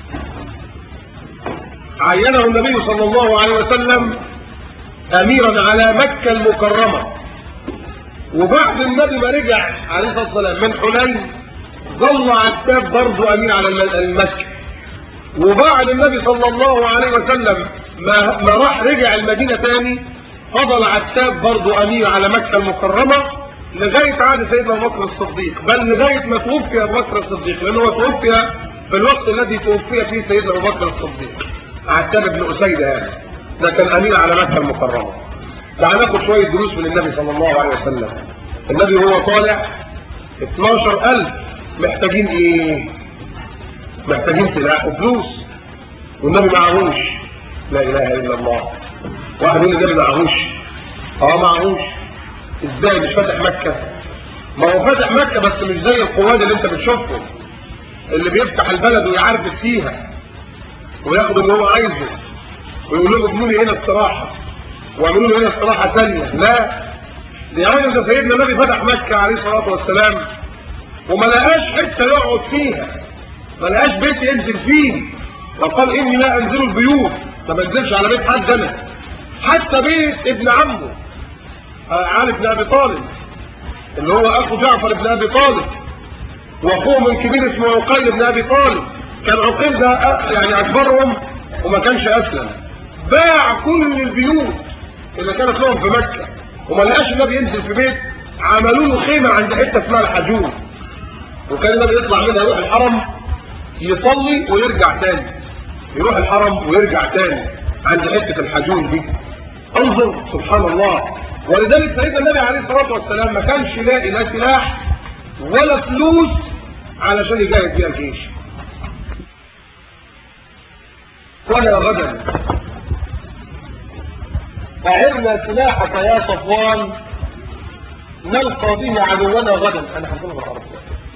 Speaker 1: عينه النبي صلى الله عليه وسلم اميرا على مكة المكرمة وبعد النبي ما رجع عليه الصلاة والسلام من حنين ظل عتاب برضه امير على المكة وبعد النبي صلى الله عليه وسلم ما, ما راح رجع المدينة تاني فضل عتاب برضه امير على مكة المكرمة لغاية عهد سيدنا ابو بكر الصديق بل لغاية ما توفي ابو بكر الصديق لانه توفي في الوقت الذي توفي فيه سيدنا ابو بكر الصديق عتاب بن أسيد هذا ده كان أمير على مكة المكرمة تعال ناخد شوية دروس من النبي صلى الله عليه وسلم النبي هو طالع 12000 محتاجين ايه محتاجين سلاح وفلوس والنبي معهوش لا اله الا الله واحد يقول لي النبي معهوش اه معهوش ازاي مش فاتح مكه ما هو فاتح مكه بس مش زي القواد اللي انت بتشوفهم اللي بيفتح البلد ويعرف فيها وياخد اللي هو عايزه ويقول لهم ابنوا لي هنا استراحه واعملوا لي هنا استراحه ثانيه لا دي راجل ده سيدنا النبي فتح مكه عليه الصلاه والسلام وما لقاش حته يقعد فيها ما لقاش بيت ينزل فيه وقال اني لا انزل البيوت ما بنزلش على بيت حد انا حتى بيت ابن عمه علي بن ابي طالب اللي هو اخو جعفر بن ابي طالب واخوه من كبير اسمه عقيل بن ابي طالب كان عقيل ده يعني اكبرهم وما كانش اسلم باع كل البيوت اللي كانت لهم في مكه وما لقاش النبي ينزل في بيت عملوا له خيمه عند حته اسمها الحجون وكان النبي يطلع منها يروح الحرم يصلي ويرجع تاني يروح الحرم ويرجع تاني عند حته الحجون دي انظر سبحان الله ولذلك سيدنا النبي عليه الصلاه والسلام ما كانش لاقي لا سلاح ولا فلوس علشان يجاهد بيها الجيش ولا غدا أعرنا سلاحك يا صفوان نلقى به عدونا غدا أنا حفظنا بالعربية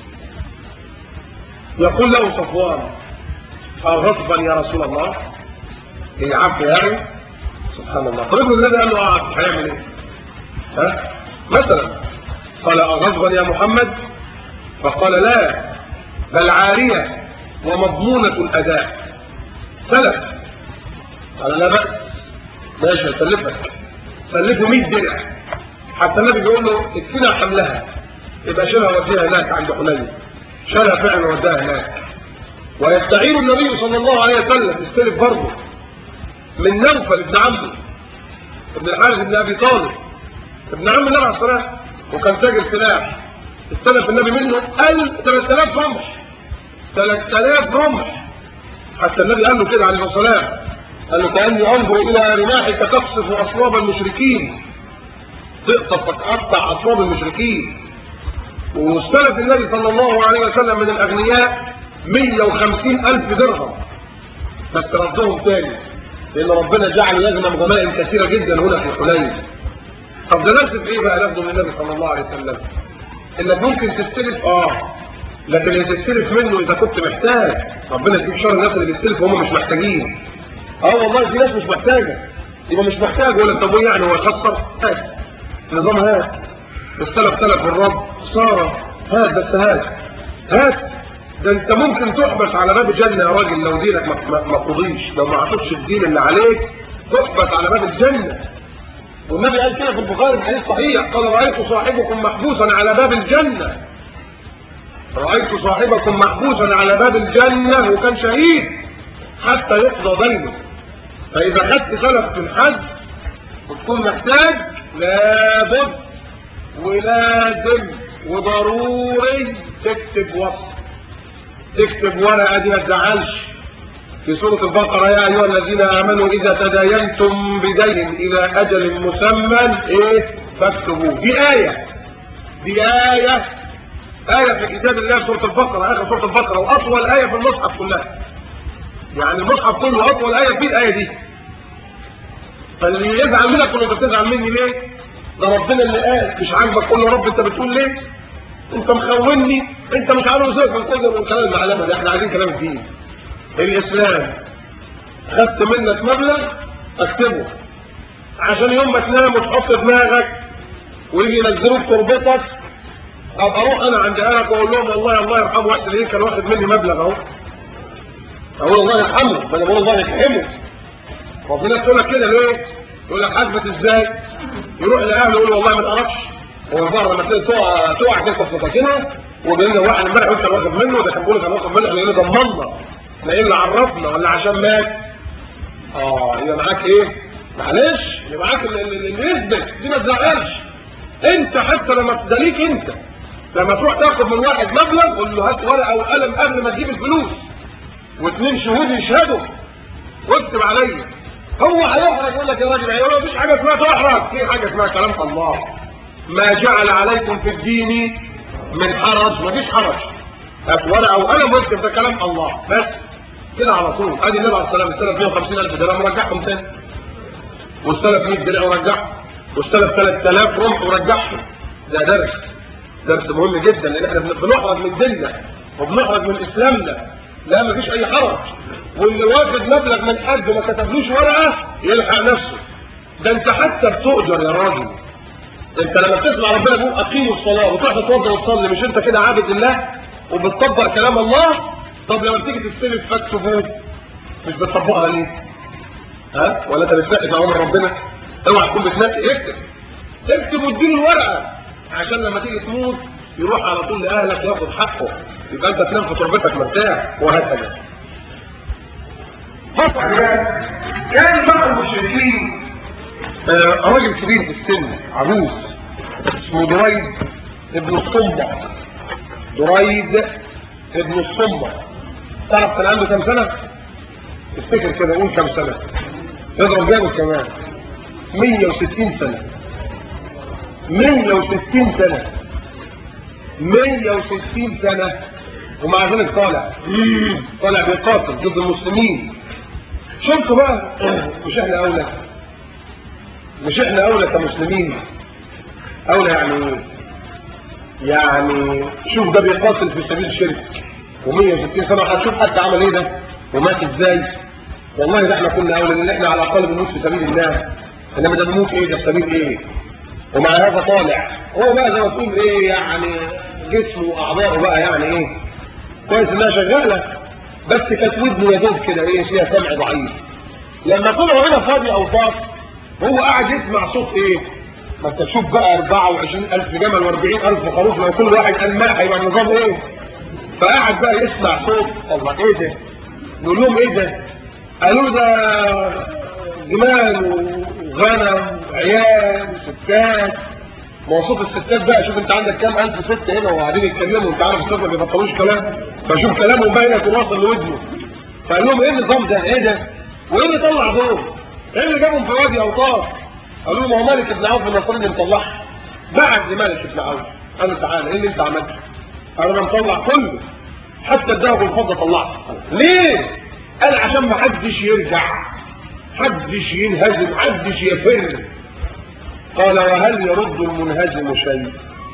Speaker 1: يقول له صفوان أغضبا يا رسول الله هي عبد يعني سبحان الله طيب النبي قال له اه عبد هيعمل ايه ها مثلا قال أغضبا يا محمد فقال لا بل عارية ومضمونة الأداء سلف قال لا بأس ماشي هسلفك سلفه 100 درع حتى النبي بيقول له اكفنا حملها يبقى شيلها وديها هناك عند حنين شالها فعلا وداها هناك ويستعين النبي صلى الله عليه وسلم يستلف برضه من نوفل ابن عمه ابن الحارث بن ابي طالب ابن عم النبي عليه الصلاه وكان تاجر سلاح استلف النبي منه 3000 رمح 3000 رمح حتى النبي قال له كده عليه الصلاه والسلام قال له كاني انظر الى رماحك تقصف اصواب المشركين تقطف وتقطع اصواب المشركين واستلف النبي صلى الله عليه وسلم من الاغنياء 150 الف درهم بس ردهم تاني لان ربنا جعل يغنم غنائم كثيره جدا هنا في حنين طب ده درس في ايه بقى ناخده من النبي صلى الله عليه وسلم انك ممكن تستلف اه لكن اللي تستلف منه اذا كنت محتاج ربنا يديك شر الناس اللي بيستلفوا هم مش محتاجين اه والله في ناس مش محتاجه يبقى مش محتاج ولا طب إيه يعني هو يخسر هات نظام هات استلف تلف الرب خساره هات بس هات هات ده انت ممكن تحبس على باب الجنه يا راجل لو دينك ما ما- ما قضيش لو ما عطتش الدين اللي عليك تحبس على باب الجنه والنبي قال كده في البخاري حديث صحيح قال رايت صاحبكم محبوسا على باب الجنه رايت صاحبكم محبوسا على باب الجنه وكان شهيد حتى يقضى دينه فاذا خدت سلف من حد وتكون محتاج لابد ولازم وضروري تكتب وصف تكتب ورقه دي ما تزعلش في سورة البقرة يا أيها الذين آمنوا إذا تداينتم بدين إلى أجل مسمى إيه فاكتبوه دي آية دي آية آية في كتاب الله سورة البقرة آخر سورة البقرة وأطول آية في المصحف كلها يعني المصحف كله أطول آية فيه الآية دي فاللي يزعل منك ولا بتزعل مني ليه؟ ده ربنا اللي قال مش عاجبك قول له رب أنت بتقول ليه؟ أنت مخوني أنت مش عارف ازاي من كل من كلام المعلمة دي احنا عايزين كلام الدين الإسلام خدت منك مبلغ اكتبه عشان يوم ما تنام وتحط دماغك ويجي ينزلوك تربطك ابقى اروح انا عند اهلك واقول لهم والله الله يرحمه واحد ليه كان واخد مني مبلغ اهو اقول الله يرحمه ده انا بقول الله يرحمه ربنا تقول لك كده ليه؟ يقول لك حاسبت ازاي؟ يروح لاهله يقول له والله ما تعرفش هو بره لما تيجي تقع تقع كده في سكاكينه وجاي لنا واحد امبارح وانت واخد منه ده كان بيقول كان واخد منه احنا اللي ضمننا احنا ايه اللي عرفنا ولا عشان مات اه يبقى معاك ايه معلش يبقى معاك اللي, اللي اللي يثبت دي ما تزعلش انت حتى لما ده ليك انت لما تروح تاخد من واحد مبلغ قول له هات ورقه وقلم قبل ما تجيب الفلوس واثنين شهود يشهدوا واكتب عليا هو هيحرج يقول لك يا راجل هيقول له مفيش حاجه اسمها تحرج في حاجه اسمها كلام الله ما جعل عليكم في الدين من حرج مفيش حرج هات ورقه وقلم واكتب ده كلام الله بس كده على طول ادي النبي عليه الصلاه والسلام استلف 150000 درهم ورجعهم تاني واستلف 100 درع ورجعهم واستلف 3000 رمح ورجعهم ده درس درس مهم جدا لان احنا بنخرج من ديننا وبنخرج من اسلامنا لا مفيش اي حرج واللي واخد مبلغ من حد وما كتبلوش ورقه يلحق نفسه ده انت حتى بتؤجر يا راجل انت لما بتسمع ربنا بيقول اقيموا الصلاه وتروح تتوضا وتصلي مش انت كده عابد الله وبتطبق كلام الله طب لما بتيجي تستلف فاكس بوك مش بتطبقها ليه ها ولا انت بتنقي في عمر ربنا اوعى تكون بتنقي اكتب اكتب واديله الورقه عشان لما تيجي تموت يروح على طول لاهلك ياخد حقه يبقى انت تنام في تربتك مرتاح وهكذا كان بعض المشركين آه، راجل كبير في السن عجوز اسمه دريد ابن الصنبع دريد ابن الصنبع تعرف كان عنده كام سنة؟ افتكر كده قول كام سنة اضرب جامد كمان 160 سنة 160 سنة 160 سنة ومع ذلك طالع طالع بيقاتل ضد المسلمين شفتوا بقى مش احنا اولى مش احنا اولى كمسلمين اولى يعني ايه يعني شوف ده بيقاتل في سبيل الشرك و160 سنه هتشوف حتى عمل ايه ده ومات ازاي والله ده احنا كنا اولى لان احنا على الاقل بنموت في سبيل الله انما ده بنموت ايه ده في سبيل ايه ومع هذا طالع هو بقى زي ما تقول ايه يعني جسمه واعضائه بقى يعني ايه كويس انها شغاله بس كانت ودنه يا دوب كده ايه فيها سمع ضعيف لما طلعوا هنا فاضي اوطاس هو قاعد يسمع صوت ايه ما انت تشوف بقى 24000 جمل و40000 خروف لو كل واحد قال ما هيبقى النظام ايه فقاعد بقى يسمع صوت الله ايه ده نقول لهم ايه ده قالوا له ده جمال وغنم وعيال وستات ما هو صوت الستات بقى شوف انت عندك كام الف ست هنا وقاعدين يتكلموا وانت عارف الستات ما بيبطلوش كلام فشوف كلامهم بقى هنا يكون واصل لودنه فقال لهم ايه النظام ده ايه ده وايه اللي طلع دول ايه اللي جابهم في وادي اوطاس قالوا له ما هو مالك بن عوف النصراني اللي مطلعها بعت لمالك بن عوف قال له تعالى ايه اللي انت عملته قال انا مطلع كله حتى الذهب والفضه طلعت ليه قال عشان ما حدش يرجع حدش ينهزم حدش يفر قال وهل يرد المنهزم شيء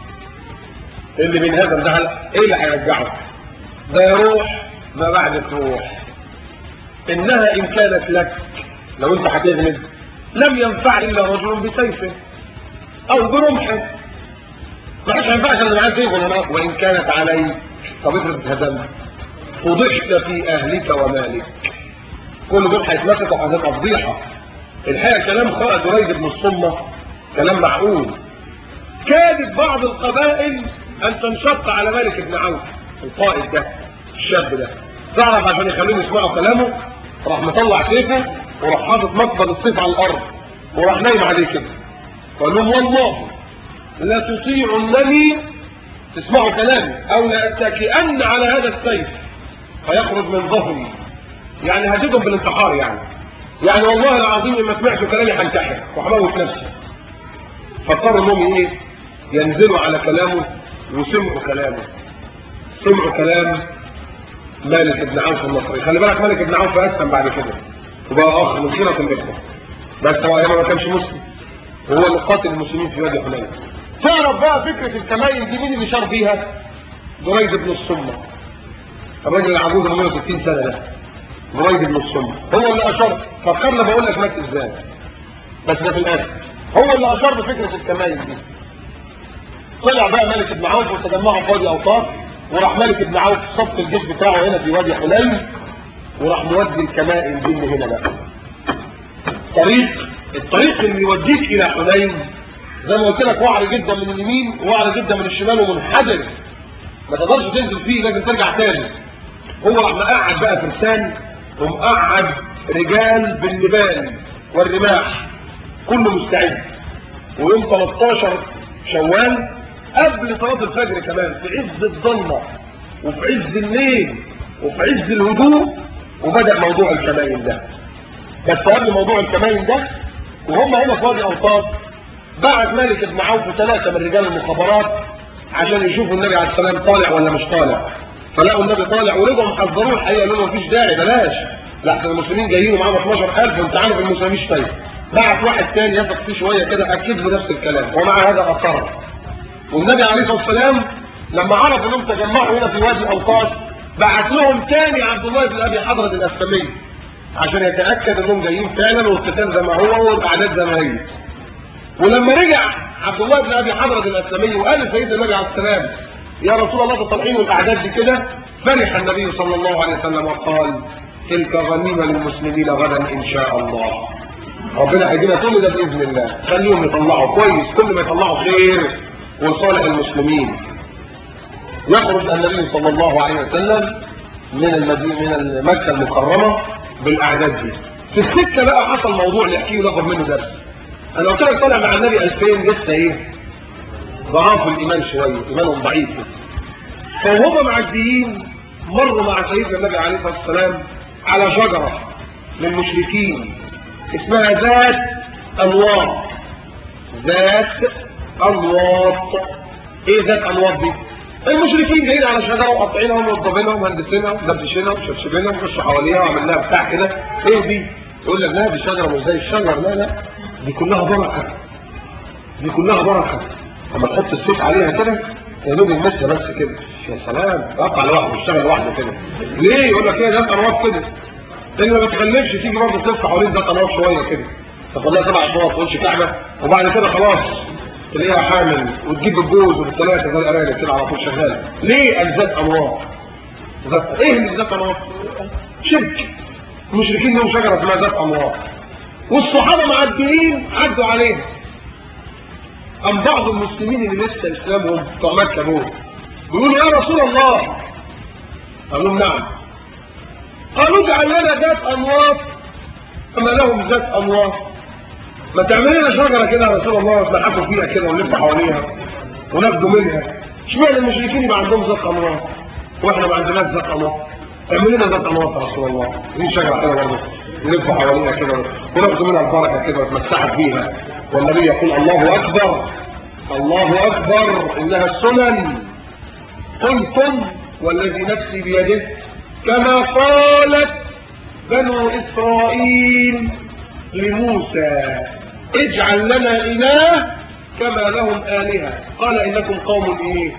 Speaker 1: اللي بينهزم ده ايه اللي هيرجعه ده يروح ما بعد تروح انها ان كانت لك لو انت هتغلب لم ينفع الا رجل بسيفه او برمحه ما حدش هينفعك اللي معاه سيف ولا نار وان كانت عليك طب افرض اتهزمت فضحت في اهلك ومالك كل دول هيتمسكوا وهتبقى فضيحه الحقيقه كلام خالد دريد بن الصمه كلام معقول كادت بعض القبائل ان تنشق على مالك بن عوف القائد ده الشاب ده تعرف عشان يخليهم يسمعوا كلامه راح مطلع سيفه وراح حاطط مقبض السيف على الارض وراح نايم عليه كده وقال لهم والله لا تطيعنني تسمعوا كلامي او لا اتكئن على هذا السيف فيخرج من ظهري يعني هزيدهم بالانتحار يعني يعني والله العظيم لما سمعتوا كلامي هنتحر وهموت نفسي فاضطروا انهم ايه ينزلوا على كلامه وسمعوا كلامه سمعوا كلام مالك بن عوف النصري خلي بالك مالك بن عوف اسلم بعد كده وبقى اخ من سيره الاخوه بس هو ايامها ما كانش مسلم وهو اللي قاتل المسلمين في وادي حنين تعرف بقى فكره الكمائن دي مين اللي شار بيها دريد بن الصمه الراجل العجوز اللي 160 سنه ده دريد بن الصمه هو اللي اشار فكرنا بقول لك مات ازاي بس ده في الاخر هو اللي اشار بفكره الكمائن دي طلع بقى ملك بن عوف وتجمعوا في وادي اوطار وراح ملك بن عوف صف الجيش بتاعه هنا في وادي حنين وراح مودي الكمائن دي من هنا بقى طريق الطريق اللي يوديك الى حنين زي ما قلت لك وعر جدا من اليمين ووعر جدا من الشمال ومنحدر ما تقدرش تنزل فيه لازم ترجع تاني هو راح مقعد بقى فرسان ومقعد رجال بالنبال والرماح كله مستعد ويوم 13 شوال قبل صلاه الفجر كمان في عز الظلمه وفي عز الليل وفي عز الهدوء وبدا موضوع الكمائن ده بس قبل موضوع الكمائن ده وهم هنا في وادي اوطاد بعت مالك بن عوف ثلاثه من رجال المخابرات عشان يشوفوا النبي عليه السلام طالع ولا مش طالع فلقوا النبي طالع ورجعوا محذروه الحقيقه قالوا له مفيش داعي بلاش لا المسلمين جايين ومعاهم 12000 وانت عارف المسلمين مش طيب بعت واحد تاني يثق فيه شويه كده اكد له نفس الكلام ومع هذا اصر والنبي عليه الصلاه والسلام لما عرف انهم تجمعوا هنا في وادي اوقاس بعت لهم تاني عبد الله بن ابي حضره الاسلمي عشان يتاكد انهم جايين فعلا والقتال زي ما هو والاعداد زي ما هي ولما رجع عبد الله بن ابي حضره الاسلمي وقال لسيدنا النبي عليه السلام يا رسول الله ده طالعين والاعداد دي كده فرح النبي صلى الله عليه وسلم وقال تلك غنيمه للمسلمين غدا ان شاء الله ربنا هيدينا كل ده باذن الله خليهم يطلعوا كويس كل ما يطلعوا خير وصالح المسلمين يخرج النبي صلى الله عليه وسلم من المدينه من مكه المكرمه بالاعداد دي في السكه بقى حصل موضوع نحكيه وناخد منه درس انا قلت لك طالع مع النبي 2000 لسه ايه ضعاف الايمان شويه ايمانهم ضعيف فهم معديين مروا مع سيدنا النبي عليه الصلاه والسلام على شجره للمشركين اسمها ذات انواط ذات انواط ايه ذات انواط دي المشركين جايين على شجره وقاطعينها وموضبينها ومهندسينها ومدبشينها ومشبشبينها ومخش حواليها وعامل لها بتاع كده ايه دي يقول لك لا دي شجره مش زي الشجر لا لا دي كلها بركه دي كلها بركه اما تحط السيف عليها كده يا دوب يمسها بس كده يا سلام يقطع لوحده يشتغل لوحده كده ليه يقول لك ايه ذات انواط كده لان ما بتخلفش تيجي برضه تلف حوالين ذات انواط شويه كده تاخد لها سبع شوط وش كعبه وبعد كده خلاص تلاقيها حامل وتجيب الجوز والثلاثه زي الارانب كده على طول شغاله ليه الذات انواط ذات ايه اللي ذات انواط شرك المشركين لهم شجره اسمها ذات انواط والصحابه معديين عدوا عليها أم بعض المسلمين اللي لسه إسلامهم بتوع مكة دول بيقولوا يا رسول الله قالوا لهم نعم قالوا اجعل لنا ذات أنواط كما لهم ذات أنواط ما تعمل لنا شجرة كده يا رسول الله نتلحقوا فيها كده ونلف حواليها وناخدوا منها اشمعنى المشركين يبقى عندهم ذات أنواط واحنا ما عندناش ذات أنواط اعمل لنا ذات أنواط يا رسول الله دي شجرة كده برضه نلف حواليها كده وناخدوا منها البركة كده ونتمسحك بيها والنبي يقول الله أكبر الله أكبر إنها السنن قلتم والذي نفسي بيده كما قالت بنو إسرائيل لموسى اجعل لنا إله كما لهم آلهة قال إنكم قوم إيه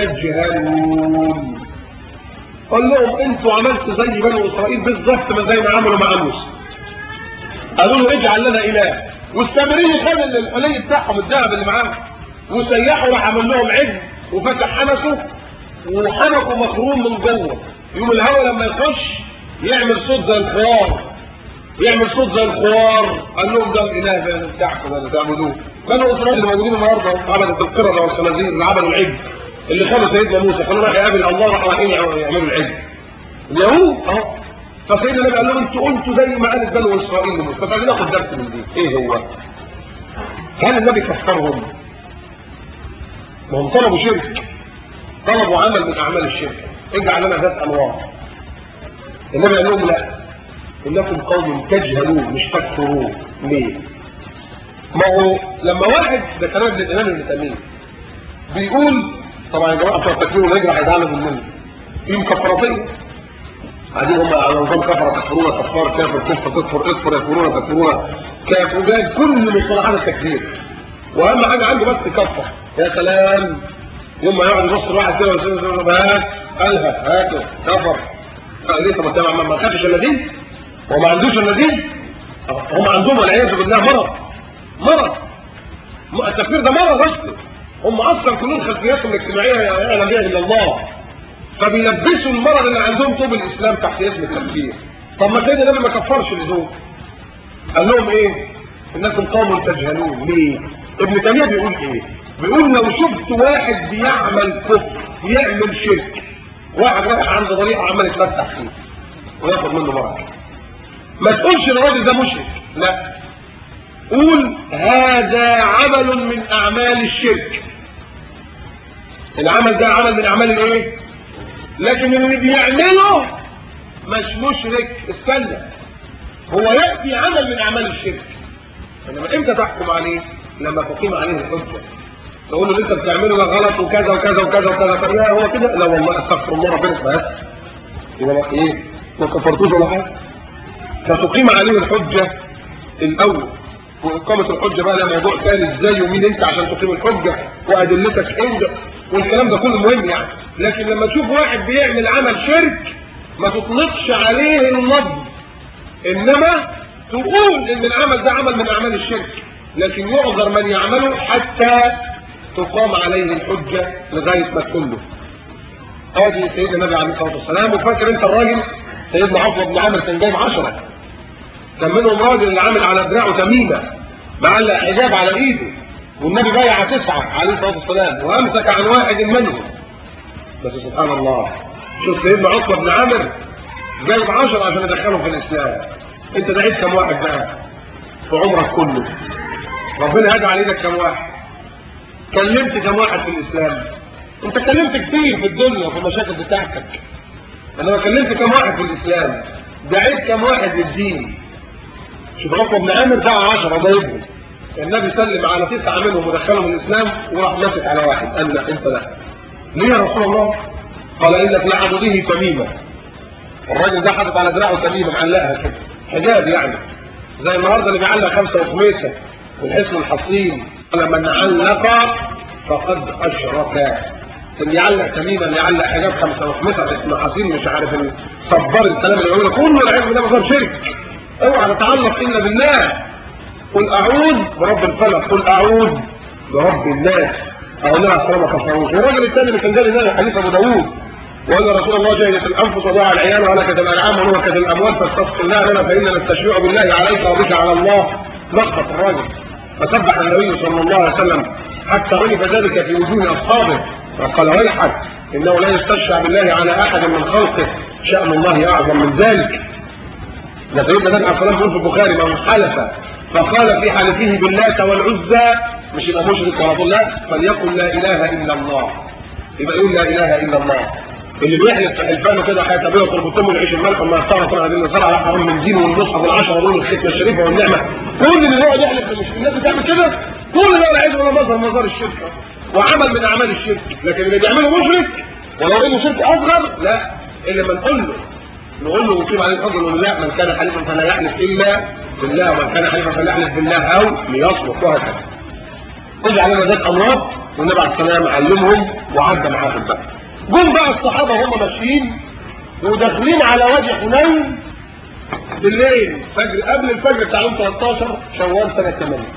Speaker 1: تجهلون قال لهم انتوا عملتوا زي بنو إسرائيل بالظبط ما زي ما عملوا مع موسى قالوا له اجعل لنا إله والسامري خد الحلي بتاعهم الذهب اللي معاهم وسيحوا راح عمل لهم عجل وفتح حنكه وحنكه مخروم من جوه يوم الهواء لما يخش يعمل صوت زي الخوار يعمل صوت زي الخوار قال لهم ده الاله بتاعكم ده اللي تعبدوه بنو اسرائيل اللي موجودين النهارده عبدت القرده والخنازير اللي عبدوا العجل اللي خدوا سيدنا موسى كانوا راح يقابل الله راحوا رايحين يعملوا العجل اليهود اهو فسيدنا النبي قال لهم انتوا قلتوا زي ما قالت بنو اسرائيل لموسى طب عايزين ناخد درس من دي ايه هو؟ هل النبي كفرهم؟ ما هم طلبوا شرك طلبوا عمل من اعمال الشرك اجعل لنا ذات انوار النبي قال لهم لا انكم قوم تجهلون مش تكفرون ليه؟ ما هو لما واحد ده كلام ابن الامام ابن تيميه بيقول طبعا يا جماعه بتوع التكفير والهجره هيزعلوا مننا في مكفرتين قاعدين هم على نظام كفر تكفرون كفار كافر كفر تكفر اكفر يكفرون تكفرون كافر وجايب كل مصطلحات التكفير واهم حاجه عنده بس كفر يا سلام يوم ما يقعد يبص الواحد كده ويقول له هات قالها هاته كفر قال ليه طب ما ما خدش الا دي هو ما عندوش الا دي هم عندهم والعياذ بالله مرض مرض التكفير ده مرض اصلا هم اصلا كلهم خلفياتهم الاجتماعيه يعلم بها الا الله فبيلبسوا المرض اللي عندهم طوب الاسلام تحت اسم التكفير طب ما سيدنا النبي ما كفرش اللزوم قال لهم ايه انكم قوم تجهلون ليه ابن تيميه بيقول ايه بيقول لو شفت واحد بيعمل كفر بيعمل شرك واحد رايح عند طريقه عمال يتفتح فيه وياخد منه بركه ما تقولش الراجل ده مشرك لا قول هذا عمل من اعمال الشرك العمل ده عمل من اعمال الايه لكن اللي بيعمله مش مشرك استنى هو يأتي عمل من أعمال الشرك إنما إمتى تحكم عليه؟ لما تقيم عليه الحجة نقول له اللي انت بتعمله ده غلط وكذا وكذا وكذا وكذا طب لا هو كده لا والله استغفر الله ربنا يسمعك يبقى ايه ما كفرتوش ولا حاجه فتقيم عليه الحجه الاول واقامه الحجه بقى ده موضوع ثاني ازاي ومين انت عشان تقيم الحجه وادلتك ايه والكلام ده كله مهم يعني لكن لما تشوف واحد بيعمل عمل شرك ما تطلقش عليه اللفظ انما تقول ان العمل ده عمل من اعمال الشرك لكن يعذر من يعمله حتى تقام عليه الحجة لغاية ما تقول له ادي سيدنا النبي عليه الصلاة والسلام وفاكر انت الراجل سيدنا عفو بن عامر كان جايب عشرة كان منهم راجل اللي عامل على دراعه تميمة معلق حجاب على ايده والنبي بايع تسعة عليه الصلاة والسلام وامسك عن واحد منهم بس سبحان الله شوف سيدنا عقبة بن عامر جايب عشرة عشان يدخلهم في الاسلام انت دعيت كم واحد بقى في عمرك كله ربنا يجعل ايدك كم واحد كلمت كم واحد في الاسلام انت كلمت كتير في الدنيا وفي المشاكل بتاعتك انا كلمت كم واحد في الاسلام دعيت كم واحد للدين شوف عقبه بن عامر دعا 10 ضايبهم النبي سلم على تسعه منهم ودخلهم الاسلام وراح ماسك على واحد قال لا انت لا ليه يا رسول الله قال انك لعبده تميمه الراجل ده حاطط على دراعه تميمه معلقها كده حجاب يعني زي النهارده اللي بيعلق خمسه وخميسه والحصن الحصين لمن علق فقد اشرك اللي يعلق تميما اللي يعلق حجاب خمسه وخمسه اسم حصين مش عارف صبار الكلام اللي يقوله كله العلم ده مصدر شرك اوعى تتعلق الا بالله قل اعوذ برب الفلق قل اعوذ برب الناس او لا اصلا ما كفروش والراجل الثاني اللي كان جاي لنا حديث ابو داوود وان رسول الله جاهدت الانفس وضاع العيال وهلكت الانعام وهلكت الاموال فاستغفر الله لنا فاننا نستشفع بالله عليك وبك على الله لخبط الراجل فسبح النبي صلى الله عليه وسلم حتى عرف ذلك في وجوه اصحابه فقال ويحك انه لا يستشفع بالله على احد من خلقه شان الله اعظم من ذلك ده سيدنا النبي عليه الصلاه والسلام في البخاري من حلف فقال في حلفه باللات والعزى مش يبقى مشرك على طول لا فليقل لا اله الا الله يبقى يقول لا اله الا الله اللي بيحلف في حلفانه كده حياة ابيه وتربطهم والعيش الملك ما يختار طبعا هذه النصارى على حرام من دين والمصحف والعشرة دول الختمه الشريفه والنعمه كل اللي يقعد يحلف مش الناس بتعمل كده كل ده العيد ولا مظهر مظهر الشرك وعمل من اعمال الشرك لكن اللي بيعمله مشرك ولو انه شرك اصغر لا الا ما نقول له نقول له وكيف عليه الفضل انه لا من كان حليفا فلا يحلف الا بالله ومن كان حليفا فلا يحلف بالله او ليصمت وهكذا اجعل لنا ذات امراض والنبي عليه السلام علمهم وعدى معاهم بقى جم بقى الصحابه هم ماشيين وداخلين على وادي حنين بالليل فجر قبل الفجر بتاع يوم 13 شوال سنه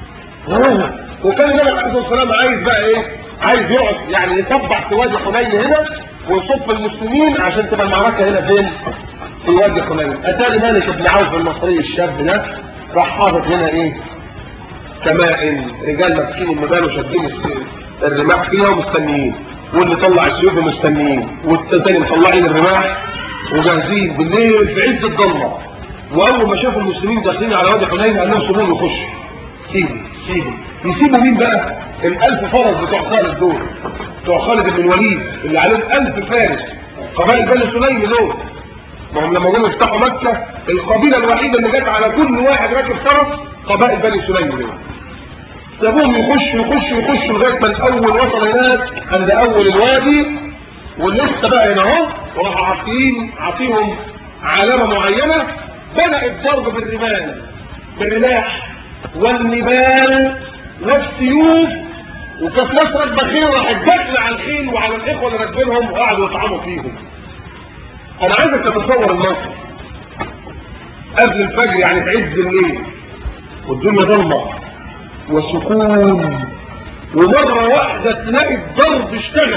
Speaker 1: 8 وكان النبي عليه الصلاه والسلام عايز بقى ايه عايز يقعد يعني يصبح في وادي حنين هنا ويصف المسلمين عشان تبقى المعركه هنا فين في وادي حنين اتاري مالك بن عوف المصري الشاب ده راح حاطط هنا ايه كمائن رجال ماسكين المبال وشادين الرماح فيها ومستنيين واللي طلع السيوف مستنيين والتاني مطلعين الرماح وجاهزين بالليل في عز الضلمه واول ما شافوا المسلمين داخلين على وادي حنين قال لهم سيبوهم يخشوا سيبوا سيبوا يسيبوا مين بقى الالف فرس بتوع خالد دول بتوع خالد بن الوليد اللي عليهم الف فارس قبائل بني سليم دول ما هم لما جم يفتحوا مكه القبيله الوحيده اللي جت على كل واحد راكب فرس قبائل بني سليم دول سابوهم يخشوا يخشوا يخشوا لغايه ما الاول وصل هناك عند اول الوادي ولسه بقى هنا اهو وراحوا عاطين عاطيهم علامه معينه بدا الضرب بالرمال بالرماح والنبال والسيوف وكانت ناس راكبه خيل راحت داخله على الخيل وعلى الاخوه اللي راكبينهم وقعدوا يطعنوا فيهم انا عايزك تتصور الموقف قبل الفجر يعني في عز الليل والدنيا ضلمه وسكون ومرة واحدة تلاقي الضرب اشتغل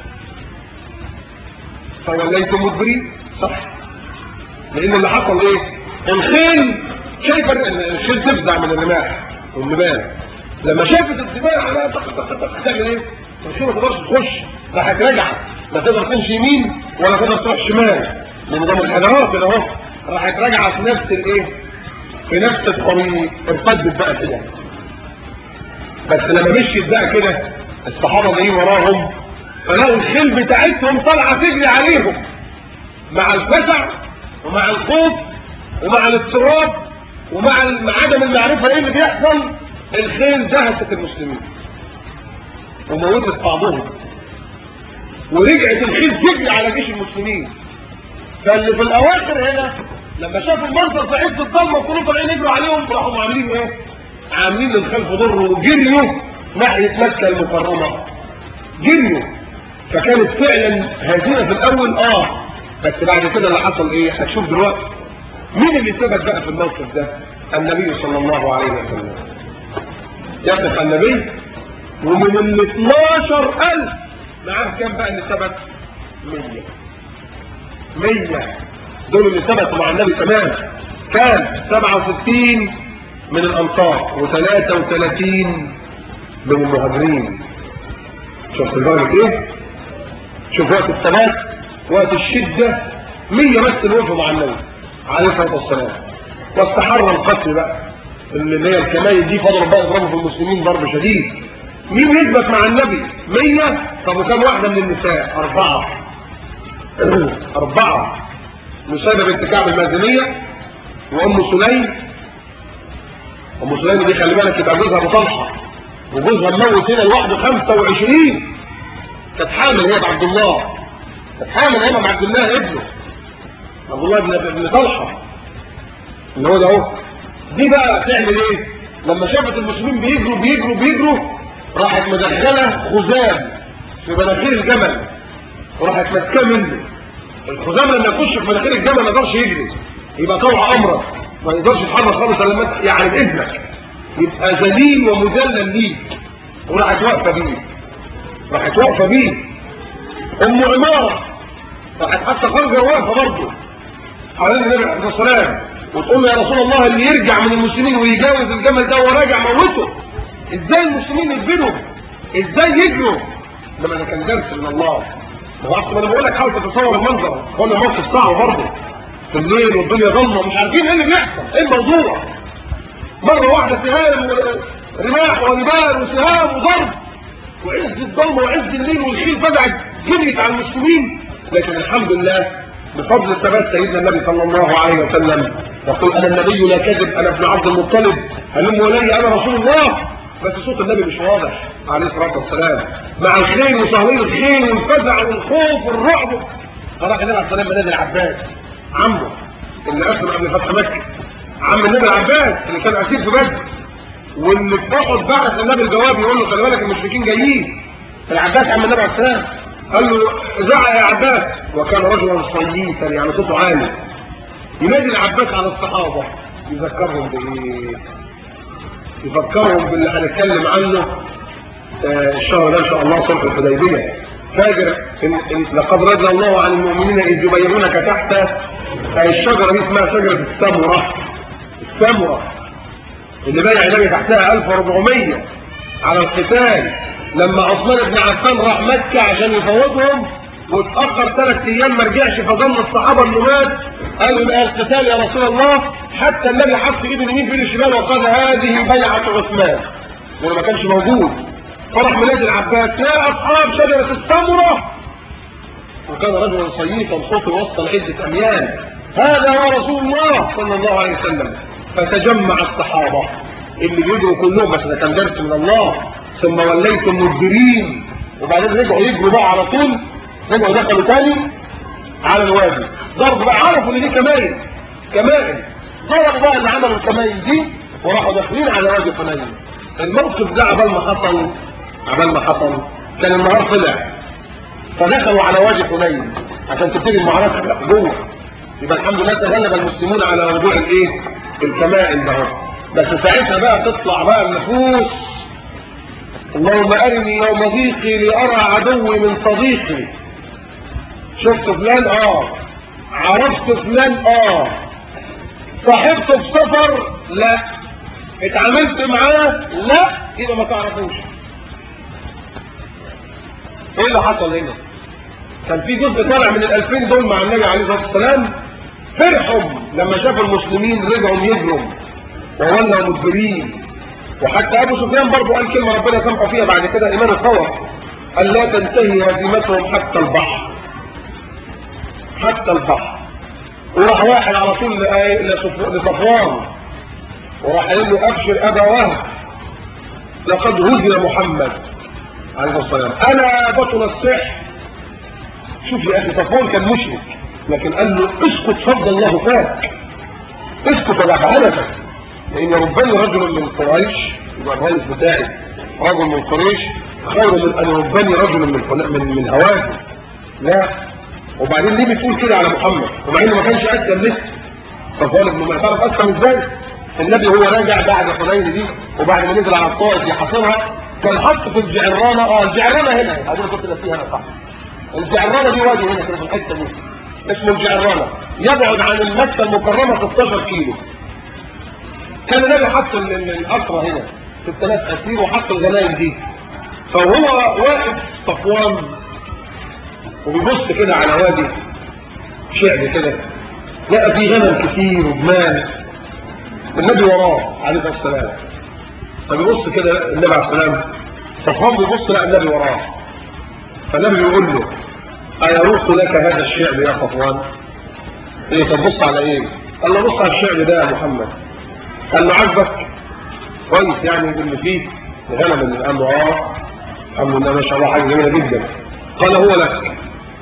Speaker 1: فوليتم مدبرين صح لان اللي حصل ايه الخيل شايفه الخيل تفزع من الرماح والنبال لما شافت الدماء عليها طق طق طق تعمل ايه الخيل ما تقدرش تخش راحت راجعه لا تقدر تمشي يمين ولا تقدر تروح شمال لنظام الحجرات كده اهو راحت راجعه في نفس الايه في نفس الطريق ارتدت بقى كده بس لما مشيت بقى كده الصحابه جايين وراهم فلقوا الخيل بتاعتهم طالعه تجري عليهم مع الفزع ومع الخوف ومع الاضطراب ومع عدم المعرفه ايه اللي بيحصل الخيل دهست المسلمين وموتت بعضهم ورجعت الخيل تجري على جيش المسلمين فاللي في الاواخر هنا لما شافوا المنظر في عز الضلمه وكلهم طالعين يجروا عليهم راحوا عاملين ايه عاملين للخلف ضر وجريوا ناحيه مكه المكرمه جريوا فكانت فعلا هزيمه في الاول اه بس بعد كده اللي حصل ايه هتشوف دلوقتي مين اللي ثبت بقى في الموقف ده النبي صلى الله عليه وسلم يقف النبي ومن ال 12000 معاه كام بقى اللي ثبت 100 100 دول اللي ثبتوا مع النبي كمان كان 67 من الانصار و33 من المهاجرين شفت الدرجه ايه شوف وقت الثبات وقت الشده 100 بس اللي وقفوا مع النبي عليه الصلاه والسلام واستحر القتل بقى اللي هي الكمائن دي فضلوا بقى يضربوا في المسلمين ضرب شديد مين يثبت مع النبي 100 طب وكم واحده من النساء اربعه اربعه نسيبه بنت كعب المازنيه وام سليم ام سليم دي خلي بالك يبقى جوزها ابو طلحه وجوزها مموت هنا لوحده 25 كانت حامل هي بعبد الله كانت حامل هي مع عبد الله ابنه عبد الله بن ابن طلحه اللي هو ده اهو دي بقى تعمل ايه لما شافت المسلمين بيجروا بيجروا بيجروا راحت مدخله خزام في مناخير الجمل وراحت ماسكاه منه الخزام لما يخش في مناخير الجمل ما يقدرش يجري يبقى طوع امرك ما يقدرش يتحرك خالص الا لما يعني باذنك يبقى ذليل ومذلل ليك وراحت واقفه بيه راحت واقفه بيه ام عماره راحت حتى خارجه واقفه برضه حوالين النبي عليه الصلاه والسلام وتقول له يا رسول الله اللي يرجع من المسلمين ويجاوز الجمل ده وهو راجع موته ازاي المسلمين يجبنوا ازاي يجروا لما ده كان درس من الله ما هو اصلا انا بقول لك حاول تتصور المنظر هو الموقف صعب برضه في الليل والدنيا ضلمه مش عارفين ايه اللي بيحصل ايه الموضوع مره واحده سهام ورماح ونبال وسهام وضرب وعز الضلمه وعز الليل والخيل فزعت جريت على المسلمين لكن الحمد لله بفضل ثبات سيدنا النبي صلى الله عليه وسلم يقول انا النبي لا كذب انا ابن عبد المطلب هلم الي انا رسول الله بس صوت النبي مش واضح عليه الصلاه والسلام مع الخيل وصهوين الخيل والفزع والخوف والرعب فراح النبي عليه السلام بنادي العباس عمه اللي اسلم قبل فتح مكه عم النبي العباس اللي كان اسير في بدر واللي في احد بعث النبي الجواب يقول له خلي بالك المشركين جايين العباس عم النبي عليه السلام قال له زعق يا عباس وكان رجلا صييتا يعني صوته عالي ينادي العباس على الصحابه يذكرهم بايه يفكرهم باللي هنتكلم عنه آه الشهر ده ان شاء الله صلح الحديبيه فاجر إن إن لقد رضي الله عن المؤمنين اذ يبايعونك تحت أي الشجره دي اسمها شجره السمره السمره اللي بايع النبي تحتها 1400 على القتال لما عثمان بن عفان راح مكه عشان يفوضهم واتاخر ثلاث ايام ما رجعش فظن الصحابه انه مات قالوا لا القتال يا رسول الله حتى النبي حط ايده اليمين في ايده الشمال وقال هذه بيعه عثمان وما ما كانش موجود فرح ميلاد العباس يا اصحاب شجره السمره وكان رجلا صييطا صوته وسط عده اميال هذا هو رسول الله صلى الله عليه وسلم فتجمع الصحابه اللي بيجروا كلهم بس ده كان درس من الله ثم وليتم مدبرين وبعدين رجعوا يجروا بقى على طول رجعوا دخلوا تاني على الوادي ضرب بقى عرفوا ان دي كمائن كمائن ضربوا بقى اللي عملوا الكمائن دي وراحوا داخلين على وادي حنين الموقف ده عبال ما حصل عبال ما حصل كان النهار طلع فدخلوا على وادي حنين عشان تبتدي المعركه جوه يبقى الحمد لله تغلب المسلمون على موضوع الايه الكمائن ده بس ساعتها بقى تطلع بقى النفوس اللهم ارني يوم ضيقي لارى عدوي من صديقي شفت فلان اه عرفت فلان اه صاحبته في سفر لا اتعاملت معاه لا يبقى ما تعرفوش ايه اللي حصل هنا كان في جزء طالع من الالفين دول مع النبي عليه الصلاه والسلام فرحوا لما شافوا المسلمين رجعوا يجروا وولوا مدبرين وحتى ابو سفيان برضه قال كلمه ربنا سامحه فيها بعد كده ايمان القوى قال لا تنتهي هزيمتهم حتى البحر حتى البحر وراح واحد على طول لصفوان وراح قال له ابشر ابا وهب لقد هزي محمد عليه الصلاه والسلام انا بطل السحر شوف يا اخي صفوان كان مشرك لكن قال له اسكت فضل الله فاك اسكت ولا حالتك لان ربني رجل من قريش يبقى الرئيس بتاعي رجل من قريش خير من ان ربني رجل من من من هوازن لا وبعدين ليه بتقول كده على محمد ومع انه ما كانش اسلم لسه صفوان بن ما تعرف اسلم ازاي النبي هو راجع بعد حنين دي وبعد ما نزل على الطائف يحاصرها كان حط في الجعرانه اه الجعرانه هنا هذول كنت فيها انا صح الجعرانه دي وادي هنا كده في الحته دي اسمه الجعرانه يبعد عن مكه المكرمه 16 كيلو كان النبي حط الاسرى هنا في الثلاث اسير وحط الغنائم دي فهو واقف صفوان وبيبص كده على وادي شعب كده لقى فيه غنم كتير وجمال النبي وراه عليه الصلاه والسلام فبيبص كده النبي عليه السلام صفوان بيبص لقى النبي وراه فالنبي بيقول له أيروق لك هذا الشعب يا صفوان ايه طب بص على ايه قال له بص على الشعب ده يا محمد قال له عجبك كويس يعني اللي فيه غنم اللي قال له اه الحمد لله ما شاء الله حاجه جميله جدا قال هو لك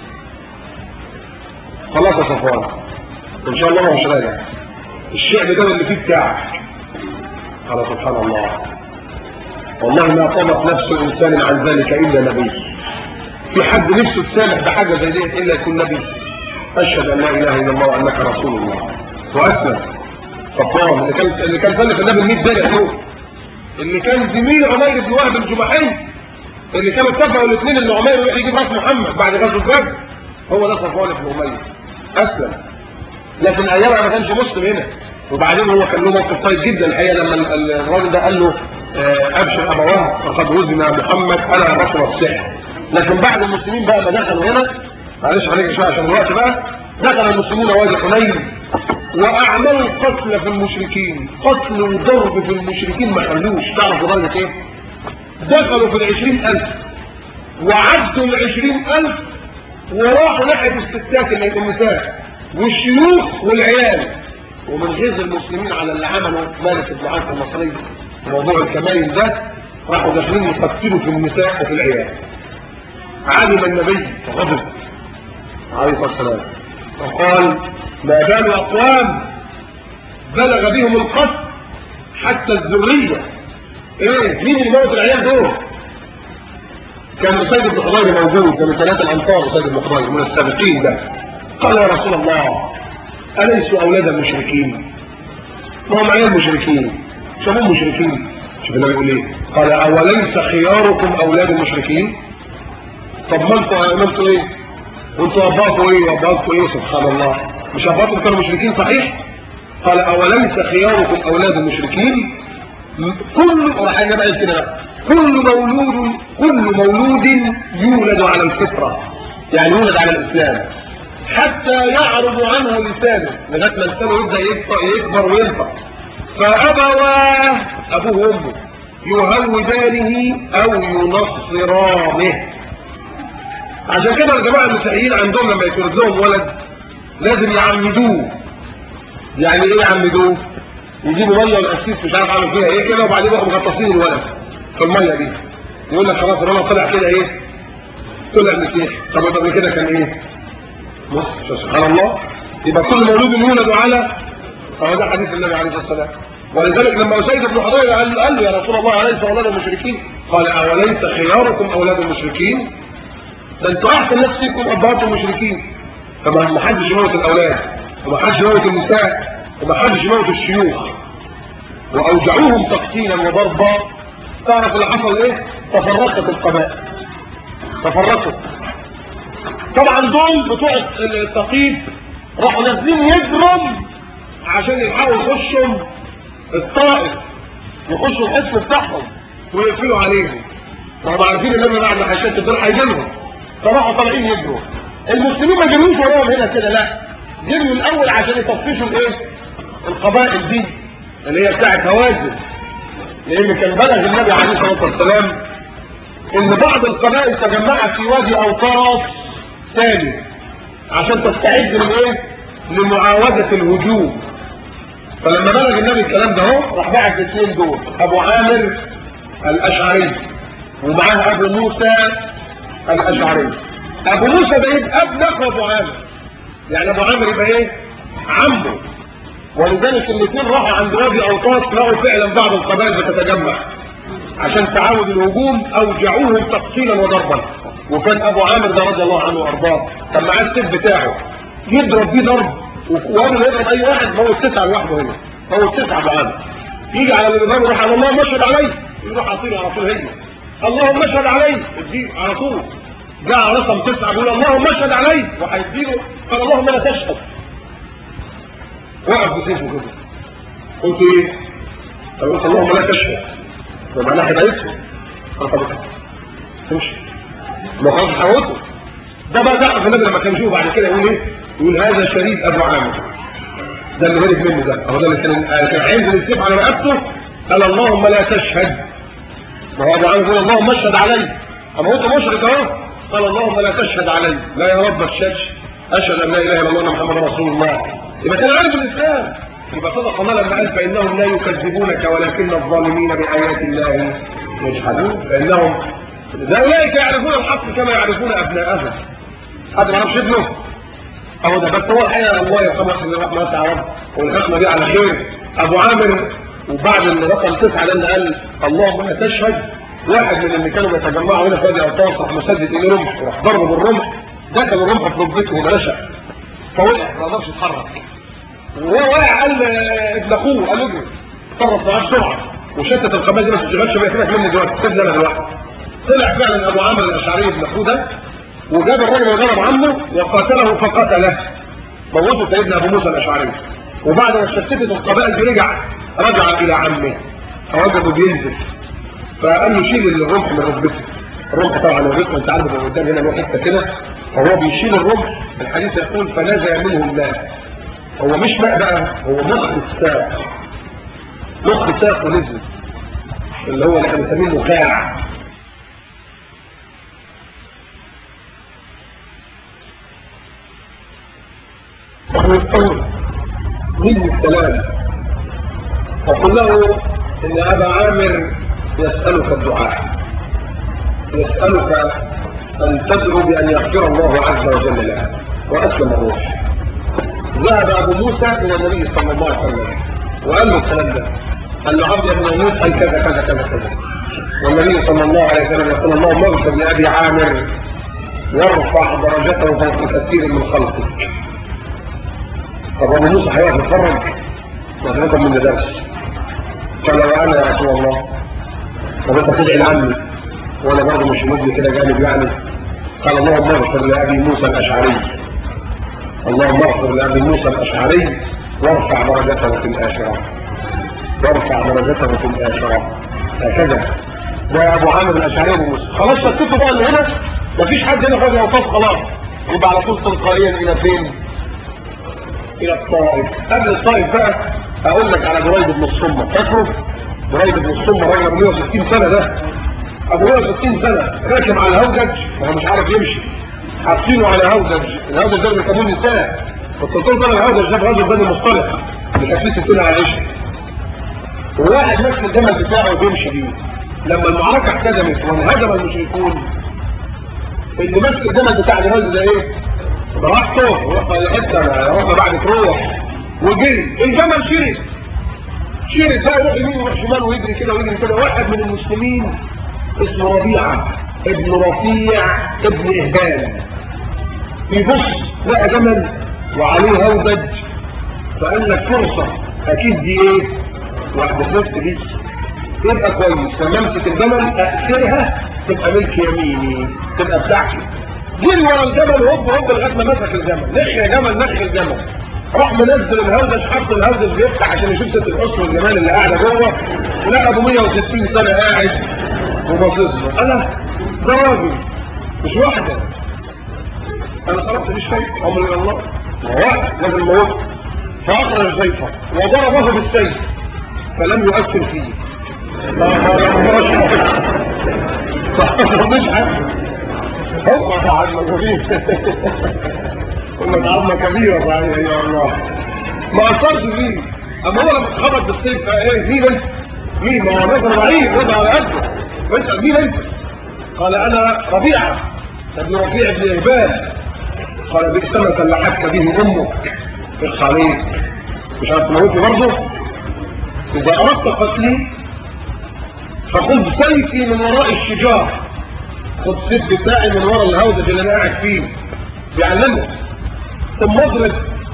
Speaker 1: خلاص يا صفوان ان شاء الله مش راجع الشعب ده اللي فيه بتاعك قال سبحان الله والله ما طمت نفس انسان عن ذلك الا نبي في حد نفسه تسامح بحاجه زي دي الا يكون نبي اشهد ان لا اله الا الله وانك رسول الله واسلم صفوان اللي كان اللي كان سلف النبي 100 درع دول اللي كان زميل عمير بن وهب الجمحي اللي كانوا اتفقوا الاثنين ان عمير يروح يجيب راس محمد بعد غزوه بدر هو ده صفوان بن اميه اسلم لكن ايامها ما كانش مسلم هنا وبعدين هو كان له موقف طيب جدا الحقيقه لما الراجل ده قال له آه، ابشر ابواه فقد وزن محمد انا بشر السحر لكن بعد المسلمين بقى ما دخلوا هنا معلش عليك شويه عشان الوقت بقى دخل المسلمون وادي حنين واعملوا القتل في المشركين قتل وضرب في المشركين ما خلوش تعرف لدرجه ايه دخلوا في العشرين الف وعدوا العشرين الف وراحوا ناحيه الستات اللي هي النساء والشيوخ والعيال ومن غيظ المسلمين على اللي عمله مالك بن عوف المصري موضوع الكمائن ده راحوا داخلين يقتلوا في النساء وفي العيال علم النبي فغضب عليه الصلاه والسلام وقال ما بال اقوام بلغ بهم القتل حتى الذريه ايه مين اللي موت العيال دول كان سيد بن حضير موجود كان ثلاثه الانصار سيد بن حضير من السابقين ده قال يا رسول الله أليسوا أولاد المشركين ما هم عيال مشركين سموهم مشركين شوف النبي يقول ايه قال أوليس خياركم أولاد المشركين طب ما انتوا ما انتوا ايه وانتوا أباكوا ايه وأباكوا ايه سبحان الله مش أباكم كانوا مشركين صحيح قال أوليس خياركم أولاد المشركين كل راح بقى كده بقى كل مولود كل مولود يولد على الفطرة يعني يولد على الإسلام حتى يعرض عنه لسانه لغايه ما لسانه يبدا يكبر وينطق فابواه ابوه وامه يهودانه او ينصرانه عشان كده الجماعه المسيحيين عندهم لما يتولد لهم ولد لازم يعمدوه يعني ايه يعمدوه يجيبوا ميه القسيس مش عارف عامل فيها ايه كده وبعدين يروحوا مغطسين الولد في الميه دي يقول لك خلاص الولد طلع كده ايه طلع مسيحي طب قبل كده كان ايه سبحان الله يبقى كل مولود يولد على فهو ده حديث النبي عليه الصلاه والسلام ولذلك لما اسيد بن حضير قال قال له يا رسول الله اليس اولاد المشركين قال اوليس خياركم اولاد المشركين ده انتوا احسن ناس فيكم ابهات المشركين طبعا ما حدش يموت الاولاد وما حدش يموت النساء وما حدش يموت الشيوخ واوجعوهم تقتيلا وضربا تعرف اللي حصل ايه تفرقت القبائل تفرقت طبعا دول بتوع التقييد راحوا نازلين يجرم عشان يلحقوا يخشوا الطائف يخشوا الحصن بتاعهم ويقفلوا عليهم طبعا عارفين ان بعد ما حشات الدول هيجيلهم فراحوا طالعين يجروا المسلمين ما جريوش وراهم هنا كده لا جريوا الاول عشان يطفشوا الايه القبائل دي اللي هي بتاعت هوازن لان كان بلغ النبي عليه الصلاه والسلام ان بعض القبائل تجمعت في وادي اوطاس ثاني عشان تستعد لايه لمعاودة الهجوم فلما بلغ النبي الكلام ده اهو راح بعت الاثنين دول ابو عامر الاشعري ومعاه ابو موسى الاشعري ابو موسى ده يبقى ابن اخو ابو عامر يعني ابو عامر يبقى ايه عمه ولذلك الاثنين راحوا عند وادي اوطاس لقوا فعلا بعض القبائل بتتجمع عشان تعاود الهجوم اوجعوهم تقتيلا وضربا وكان ابو عامر ده رضي الله عنه وارضاه كان معاه السيف بتاعه يضرب بيه ضرب وقبل ما يضرب اي واحد موت تسعه لوحده هنا موت تسعه ابو عامر يجي على اللي بيضربه يروح على الله مشهد عليه يروح عاطيله على طول هي اللهم اشهد عليه اديه على طول جاء على رقم تسعه بيقول اللهم اشهد عليه وهيديله قال اللهم لا تشهد وقف بسيفه كده قلت ايه؟ قلت اللهم لا تشهد ومعناها هدايته رقبتك تمشي ما خلاص حوته ده بقى تعرف النبي لما كان يشوفه بعد كده يقول ايه؟ يقول هذا شريد ابو عامر ده اللي هرب منه ده هو ده اللي كان كان هينزل السيف على رقبته قال اللهم لا تشهد ما هو ابو عامر يقول اللهم اشهد علي اما هو انت مشرك اهو قال اللهم لا تشهد علي لا يا رب اشهدش اشهد ان لا اله الا الله وان محمد رسول الله يبقى كان عارف الاسلام يبقى صدق الله لما قال فانهم لا يكذبونك ولكن الظالمين بايات الله يجحدون فانهم اولئك يعرفون الحق كما يعرفون ابناءهم حد ما يعرفش ابنه اهو ده بس هو الحقيقه الله يرحمه احسن الرحمه واسعه يا رب والختمه دي على خير ابو عامر وبعد الرقم تسعه لما قال اللهم لا تشهد واحد من اللي كانوا بيتجمعوا هنا في وادي اوطاس راح مسدد ايده رمح وراح ضربه بالرمح دخل الرمح في ركبته ونشا فوقع ما قدرش يتحرك وهو واقع قال ابن اخوه قال اجري تصرف معاه بسرعه وشتت القبائل دي ما تشغلش بيها كده مني دلوقتي سيبني انا دلوقتي طلع فعلا ابو عامر الاشعري ابن اخوه ده وجاب الراجل وضرب عمه وقاتله فقتله موته سيدنا ابو موسى الاشعري وبعد ما شتتت القبائل دي رجع رجع الى عمه فوجده بينزل فقال له شيل الرمح من ركبته الرمح طبعا الرمح انت عارف من قدام هنا له حته كده فهو بيشيل الرمح الحديث يقول فنزل منه الماء هو مش ماء بقى هو مخ الساق مخ ساق ونزل اللي هو اللي احنا بنسميه نخاع ويقول مني السلام فقل له ان ابا عامر يسألك الدعاء يسألك أن تدعو بأن يغفر الله عز وجل له وأسلم الروح ذهب أبو موسى إلى النبي صلى الله عليه وسلم وقال له الكلام ده قال له عبد بن موسى قال كذا كذا كذا كذا والنبي صلى الله عليه وسلم يقول اللهم اغفر لأبي عامر وارفع درجته فوق كثير من خلقك طب أبو موسى هيقف يتفرج وهناك من درس قال وأنا يا رسول الله طب انت تدعي لعمي وانا برضه مش مدني كده جانب يعني قال اللهم اغفر لابي موسى الاشعري اللهم اغفر لابي موسى الاشعري وارفع درجته في الاخره وارفع درجته في الاخره هكذا ده ابو عامر الاشعري ابو موسى خلاص فكتوا بقى اللي هنا مفيش حد هنا فاضي اوقاف خلاص يبقى على طول تلقائيا الى فين؟ الى الطائف قبل الطائف بقى اقول لك على بريد بن الصمه فاكره؟ بريد بن الصمة راجل ابو 160 سنة ده ابو 160 سنة راكب على هودج وهو مش عارف يمشي حاطينه على هودج الهودج ده بيركبوه نساء فالسلطان طلع الهودج ده برجل بني مصطلح اللي كانت فيه 60 على عيشه وواحد ماسك الجمل بتاعه وبيمشي بيه لما المعركة احتدمت وانهزم المشركون اللي ماسك الجمل بتاع الهودج ده ايه؟ براحته روح الحته روح بعد تروح وجري الجمل شري شير ده يروح يمين ويروح شمال ويجري كده ويجري كده واحد من المسلمين اسمه ربيعة ابن رفيع ابن إهبال يبص لقى جمل وعليه هودج فقال لك فرصة أكيد دي إيه؟ واحدة فلوس دي يبقى كويس لما امسك الجمل أأثرها تبقى ملك يميني تبقى بتاعتي جري ورا الجمل هوب هوب لغايه ما مسك الجمل نخ يا جمل نخ الجمل راح منزل الهودج حط الهودج بيفتح عشان يشوف ست القصر والجمال اللي قاعده جوه لقى ابو 160 سنه قاعد وباصص له انا ده راجل مش واحده انا خلاص مش شايف امر الى الله واحد لازم موت فاخرج سيفه وضربه بالسيف فلم يؤثر فيه ما ما مش حاجه هو بعد ما كنا عظمة كبيرة يعني يا الله ما أثرش فيه أما هو لما اتخبط بالسيف ايه مين انت؟ مين ما هو نظر ضعيف نظر على قده انت مين انت؟ قال انا ربيعه ابن ربيع بن اهبال قال بئس ما سلحتك به امك اخ عليك مش عارف تموتني برضه اذا اردت قتلي فخذ سيفي من وراء الشجار خذ السيف بتاعي من وراء الهودج اللي انا قاعد فيه بيعلمه ثم اضرب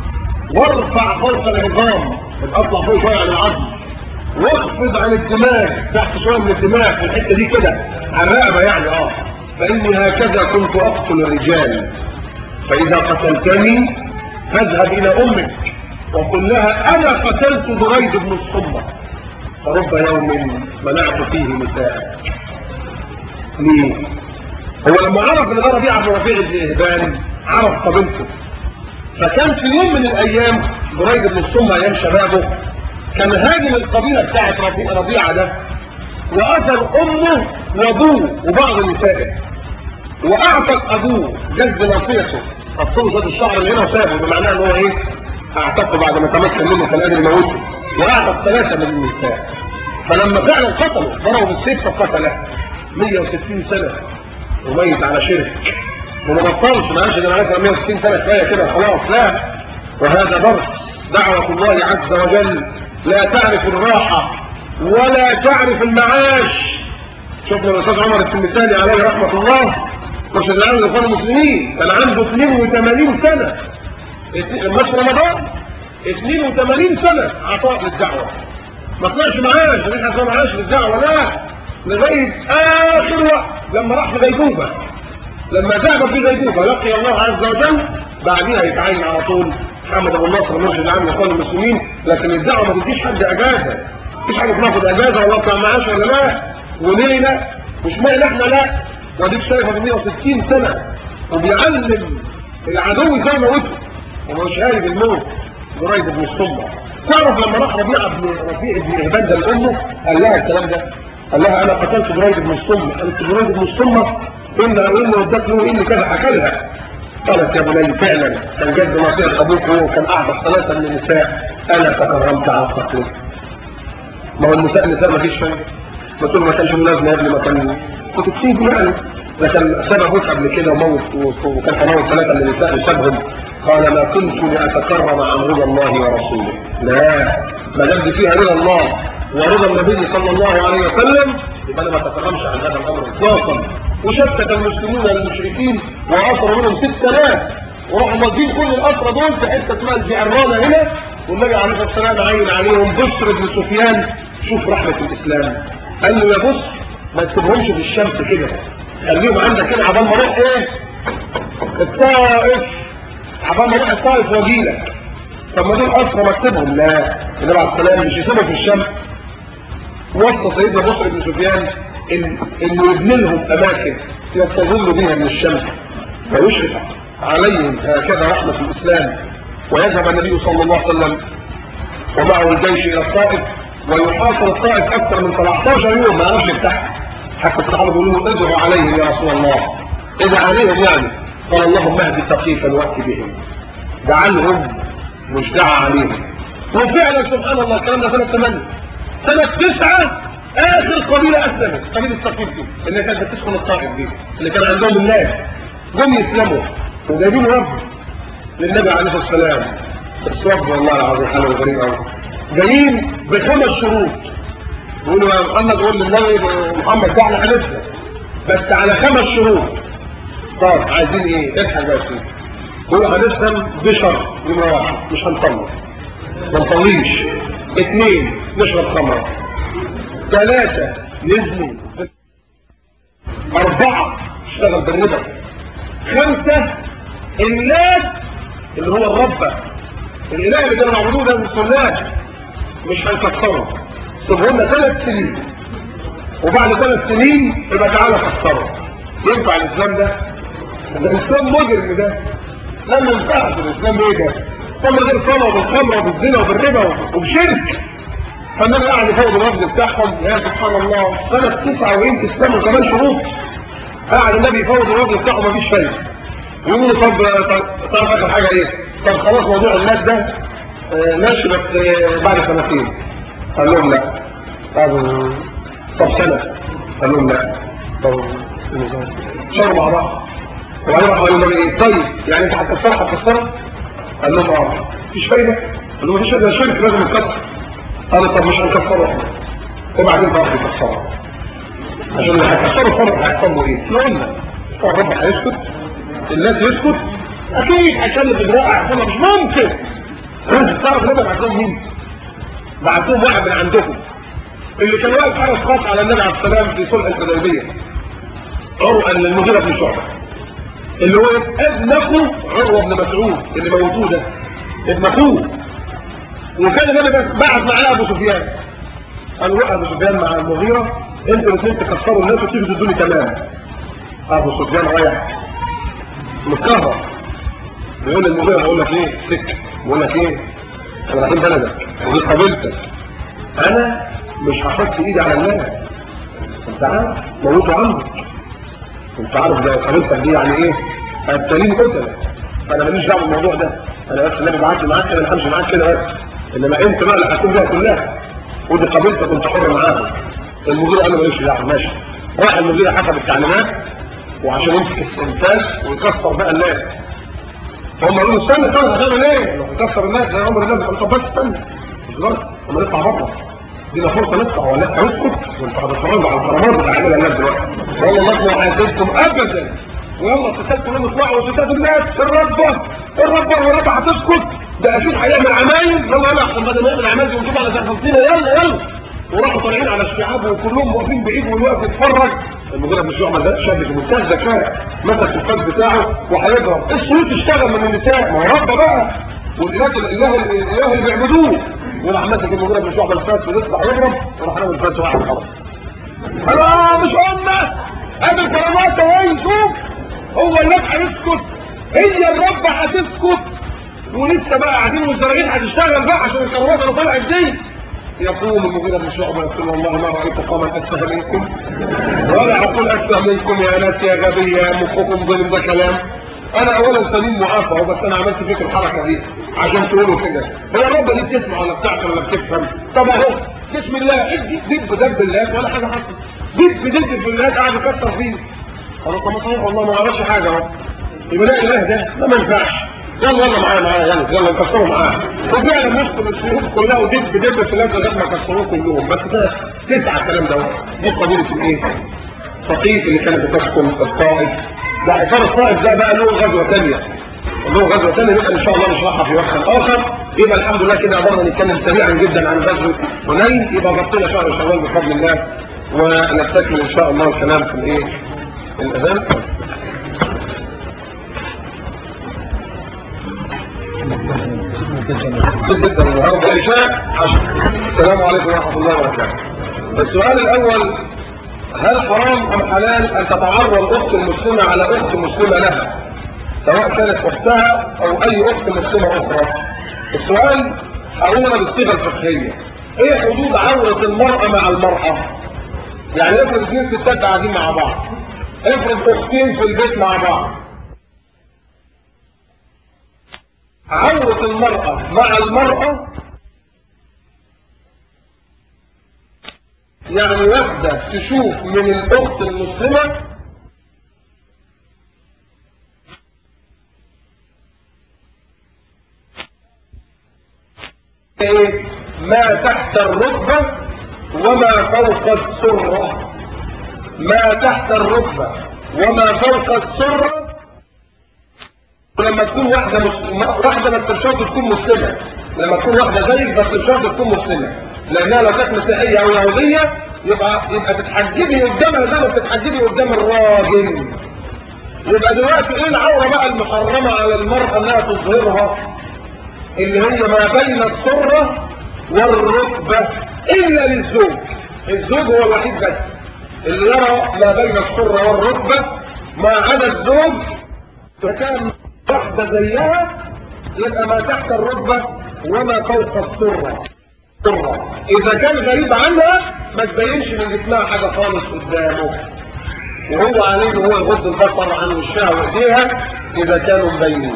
Speaker 1: وارفع فوق العظام اطلع فوق شويه عن العظم واخفض عن الدماغ تحت شويه من الدماغ في الحته دي كده على الرقبه يعني اه فاني هكذا كنت اقتل الرجال فاذا قتلتني فاذهب الى امك وقل لها انا قتلت بريد بن الصمه فرب يوم منعت فيه نساءك ليه هو لما عرف ان ده ربيعه بن رفيع بن اهبان عرف قبيلته فكان في يوم من الايام بريد بن الصمه ايام شبابه كان هاجم القبيله بتاعت ربيع ربيعه ده واثر امه وابوه وبعض نسائه واعتق ابوه جد ناصيته قصوا زاد الشعر اللي هنا وسابه بمعنى ان هو ايه اعتقه بعد ما تمكن منه كان قادر يموته واعتق ثلاثه من النساء فلما فعلا قتلوا ضربوا بالسيف فقتله 160 سنه وميت على شرك وما بطلش ما قالش ده انا 160 سنه كفايه كده خلاص لا وهذا درس دعوه الله عز وجل لا تعرف الراحه ولا تعرف المعاش شفنا الاستاذ عمر التمثالي عليه رحمه الله مرشد العام للاخوان المسلمين كان عنده 82 سنه لما في رمضان 82 سنه عطاء للدعوه ما طلعش معاش ان احنا معاش للدعوه لا لغايه اخر وقت لما راح في غيبوبه لما ذهب في غيبوبه لقي الله عز وجل بعدها يتعين على طول محمد ابو النصر مرشد العام للاخوان المسلمين لكن الدعوه ما بتديش حد اجازه مفيش حاجه بناخد اجازه ولا اطلع معاش ولا لا وليه لا مش معنى احنا لا وديك شايفه ب 160 سنه وبيعلم العدو ازاي موته ومش هارب الموت قريب بن الصمه تعرف لما راح ربيعه بن ربيع بن اهبان ده لامه قال لها الكلام ده قال لها انا قتلت بريد بن الصمه قالت بريد بن الصمه ان ان ودت له ان كذا حكى لها قالت يا بني فعلا كان جد نصيحه ابوك وهو كان اعبد ثلاثه من النساء انا تكرمت على قتله ما هو النساء نساء ما فيش فايده ما تقول ما كانش لازم يا ابني ما كان كنت تسيبه يعني لكن ساب ابوك قبل كده وموت وكان هيموت ثلاثه من النساء وسابهم قال ما كنت لاتكرم عن رضا الله ورسوله لا ما دام دي فيها رضا الله ورضا النبي صلى الله عليه وسلم يبقى انا ما اتكرمش عن هذا الامر اطلاقا وشتت المسلمون المشركين واسروا منهم 6000 وراحوا ماضيين كل الاسرى دول في حته اسمها الجعرانه هنا والنبي عليه الصلاه والسلام عين عليهم بشر بن سفيان شوف رحمه الاسلام قال له يا بص ما تسيبهمش في الشمس كده خليهم عندك كده عبال ما اروح ايه الطائف عبال ما اروح الطائف واجيلك طب ما دول اسرى ما تسيبهم لا النبي عليه السلام مش يسيبهم في الشمس وصى سيدنا بشر بن سفيان ان انه يبني لهم اماكن يستظلوا بها من الشمس ويشرف عليهم هكذا رحمه الاسلام ويذهب النبي صلى الله عليه وسلم ومعه الجيش الى الطائف ويحاصر الطائف اكثر من 13 يوم ما عرفش يفتحها حتى الصحابه بيقولوا له ادعوا عليهم يا رسول الله ادعوا عليهم يعني قال اللهم اهد ثقيفا وات بهم دعا لهم مش دعا عليهم وفعلا سبحان الله الكلام ده سنه 8 سنه 9 اخر قبيله اسلمت قبيله ثقيف دي اللي كانت بتسكن الطائف دي اللي كان عندهم الناس جم يسلموا وجايبين وفد للنبي عليه الصلاه والسلام بس وفد والله العظيم حاجه غريبه قوي جايين بخمس شروط يقولوا يا محمد قول للنبي محمد ده احنا هنسلم بس على خمس شروط طب عايزين ايه الحق بقى فيه يقولوا هنسلم بشرط نمره واحد مش هنطلق ما نطليش اثنين نشرب خمر ثلاثة نزني أربعة اشتغل بالربا خمسة الناس اللي هو الرب الإله اللي كانوا معبودوه ده السنات مش هنكسره سيبهولنا ثلاث سنين وبعد ثلاث سنين يبقى تعالى كسره ينفع الإسلام ده؟ ده الإسلام مجرم ده لا ما ينفعش الإسلام إيه ده؟ طب غير صلاة وبالخمرة وبالزنا وبالربا وبشرك فالنبي قاعد يفوض الوفد بتاعهم يا سبحان الله سنة 99 تسلموا كمان شروط قاعد النبي يفوض الوفد بتاعهم مفيش فايدة يقولوا له طب طب اخر حاجة ايه؟ طب خلاص موضوع المال ده آه نشرب آه بعد سنتين قال لهم لا طب طب سنة قال لهم لا طب شروا مع بعض وبعدين راحوا قالوا له ايه طيب يعني انت هتكسرها هتكسرها قال لهم اه مفيش فايده قال لهم مفيش فايده الشرك لازم يتكسر قالوا طب مش هنكسره وبعدين بقى يكسرها عشان اللي هيكسروا الفرق هيحصل له ايه؟ احنا قلنا الرب هيسكت الناس يسكت اكيد هيكلم اجراء هيحصلها مش ممكن انت تعرف النبي بعتهم مين؟ بعتهم واحد من عندكم اللي كان واقف حرس خاص على النبي عليه السلام في صلح الحديبيه عروه المغيره بن شعبه اللي هو ابن اخوه عروه بن مسعود اللي موتوه ده ابن اخوه وكان النبي بعت معاه ابو سفيان قال له ابو سفيان مع المغيره انتوا الاثنين تكسروا الناس وتيجوا تدوني تمام ابو سفيان رايح متكهرب بيقول للمغيره بقول لك ايه سك بقول لك ايه انا رايحين بلدك ودي قبيلتك انا مش هحط ايدي على الناس انت عارف موتوا عمك انت عارف ده قبيلتك دي يعني ايه التانيين قتله فانا ماليش دعوه بالموضوع ده انا بس اللي بعت معاك كده انا همشي معاك كده بس انما انت بقى اللي هتكون بيها كلها ودي قبيلتك وانت حر معاهم المدير قال له ماليش دعوه ماشي راح المدير حسب التعليمات وعشان يمسك الانتاج ويكسر بقى الناس هم قالوا له استنى استنى هتعمل ايه؟ لو هتكسر الناس زي امر النبي قال طب بس استنى مش غلط اما نطلع بره دينا فرصه نطلع ولا انت اسكت وانت هتتفرج على الكرامات اللي عاملها الناس دلوقتي والله ما اسمع حياتكم ابدا ويلا ستات كلهم يطلعوا وستات الناس الربه الربه الربه هتسكت ده اكيد هيعمل عمايل يلا يلا احسن بدل ما يعمل عمايل ونشوف على زي فلسطين يلا يلا وراحوا طالعين على الشعاب وكلهم واقفين بعيد والوقت يتفرج المجرد مش يعمل ده شاب في منتهى الذكاء مسك الفاس بتاعه وهيضرب الصوت اشتغل من النساء ما هو رب بقى والاله الاله الاله اللي بيعبدوه وراح ماسك المجرد مش يعمل الفاس ويطلع يضرب وراح رامي الفاس واحد خلاص انا مش قلنا ادي الكرامات اهي شوف هو الناس هيسكت هي الرب هتسكت ولسه بقى قاعدين والزراعين هتشتغل بقى عشان الكرامات اللي طلعت دي يقوم المغيرة بن شعبة يقول والله ما رأيت قوما أسفه منكم ولا أقول أسفه منكم يا ناس يا غبي يا مخكم ظلم ده كلام أنا أولا سليم معافى بس أنا عملت فيك الحركة دي عشان تقولوا كده هو الرب اللي بتسمع ولا بتعقل ولا بتفهم طب أهو بسم الله ادي دب دب بالله ولا حاجة حصلت دب دب بالله قاعد يكسر فيه أنا طب صحيح والله ما عملش حاجة أهو يبقى لا إله ده ما ينفعش يلا يلا معايا معايا يلا يلا نكسروا معاه وفعلا مسكوا الشهود كلها ودب دب في الناس لغايه ما كسروه كلهم بس ده تسعه الكلام ده دي قبيله الايه؟ ثقيف اللي كانت بتسكن الطائف ده حصار الطائف ده بقى له غزوه ثانيه له غزوه ثانيه نبقى ان شاء الله نشرحها في وقت اخر يبقى الحمد لله كده قدرنا نتكلم سريعا جدا عن غزوه حنين يبقى غطينا شهر شوال بفضل الله ونستكمل ان شاء الله الكلام في الايه؟ الاذان جدا النهارده العشاء عشر السلام عليكم ورحمه الله وبركاته السؤال الاول هل حرام ام حلال ان تتعرض الاخت المسلمه على اخت مسلمه لها سواء كانت اختها او اي اخت مسلمه اخرى السؤال حولنا بالصيغه الفقهيه ايه حدود عوره المراه مع المراه يعني افرض اثنين ستات قاعدين مع بعض افرض اختين في البيت مع بعض عورة المرأة مع المرأة يعني واحدة تشوف من الأخت المسلمة ما تحت الركبة وما فوق السرة ما تحت الركبة وما فوق السرة لما تكون واحدة مسلمة واحدة بس مش شرط تكون مسلمة لما تكون واحدة زيك بس مش شرط تكون مسلمة لأنها لو كانت مسيحية أو يهودية يبقى يبقى تتحجبي قدامها زي ما بتتحجبي قدام الراجل يبقى دلوقتي ايه العورة بقى المحرمة على المرأة انها تظهرها اللي هي ما بين السرة والركبة الا للزوج الزوج هو الوحيد بس اللي يرى ما بين السرة والركبة ما عدا الزوج فكان واحدة زيها يبقى ما تحت الركبة وما فوق السرة سرة إذا كان غريب عنها ما تبينش من جسمها حاجة خالص قدامه وهو عليه هو يغض البصر عن وشها وايديها إذا كانوا مبينين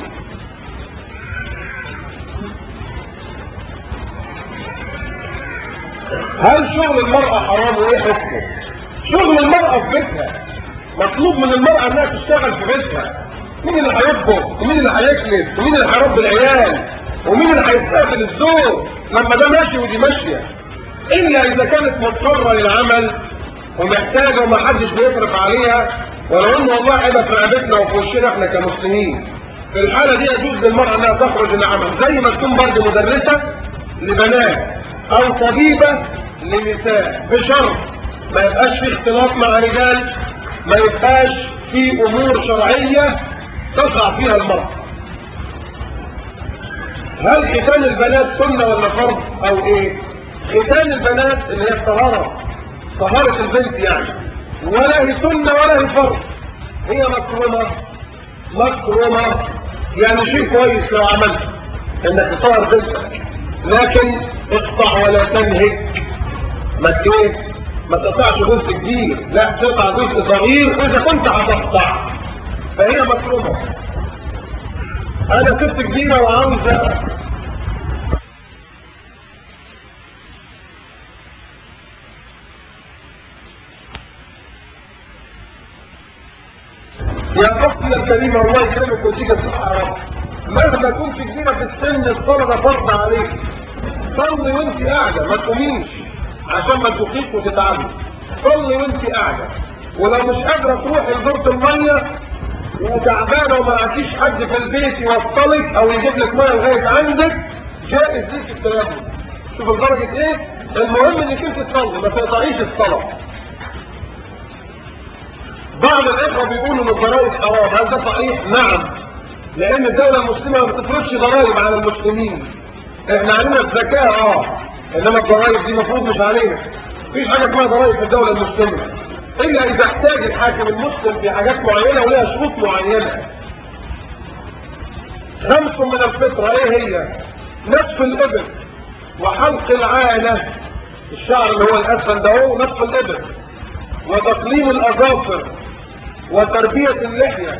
Speaker 1: هل شغل المرأة حرام وايه حكمه؟ شغل المرأة في بيتها مطلوب من المرأة انها تشتغل في بيتها مين اللي هيطبخ ومين اللي هيكنس ومين اللي هيربي العيال ومين اللي هيستقبل الزوج لما ده ماشي ودي ماشيه الا اذا كانت مضطره للعمل ومحتاجه ومحدش بيصرف عليها ولو ان والله عيبه في رقبتنا وفي وشنا احنا كمسلمين في الحاله دي يجوز للمراه انها تخرج للعمل زي ما تكون برضه مدرسه لبنات او طبيبه لنساء بشرط ما يبقاش في اختلاط مع رجال ما يبقاش في امور شرعيه تقع فيها المرأة هل ختان البنات سنة ولا فرض او ايه ختان البنات اللي هي الطهارة طهارة البنت يعني ولا هي سنة ولا هي فرض هي مكرمة مكرمة يعني شيء كويس لو عملت انك تطهر بنتك لكن اقطع ولا تنهك ما ايه ما تقطعش جزء كبير لا تقطع جزء صغير اذا كنت هتقطع فهي مطلوبة انا ست كبيرة وعاوزة يا اختي الكريمة الله يكرمك ويديك الصحة يا رب مهما كنت كبيرة في السن الصلاة ده فرض عليك صلي وانت قاعدة ما تقوميش عشان ما تفيق وتتعبي صلي وانت قاعدة ولو مش قادرة تروحي لدورة المية وتعبانه وما عنديش حد في البيت يوصلك او يجيب لك ميه لغايه عندك جائز ليك التيمم شوف لدرجه ايه المهم انك انت تصلي ما تقطعيش الصلاه بعض الاخوه بيقولوا ان الضرائب حرام هل ده صحيح نعم لان الدوله المسلمه ما بتفرضش ضرائب على المسلمين احنا علينا الزكاه اه انما الضرائب دي المفروض مش علينا مفيش حاجه اسمها ضرائب في الدوله المسلمه الا اذا احتاج الحاكم المسلم في حاجات معينه ولها شروط معينه خمس من الفطره ايه هي نصف الابل وحلق العانه الشعر اللي هو الاسفل ده هو نصف الابل وتقليم الاظافر وتربيه اللحيه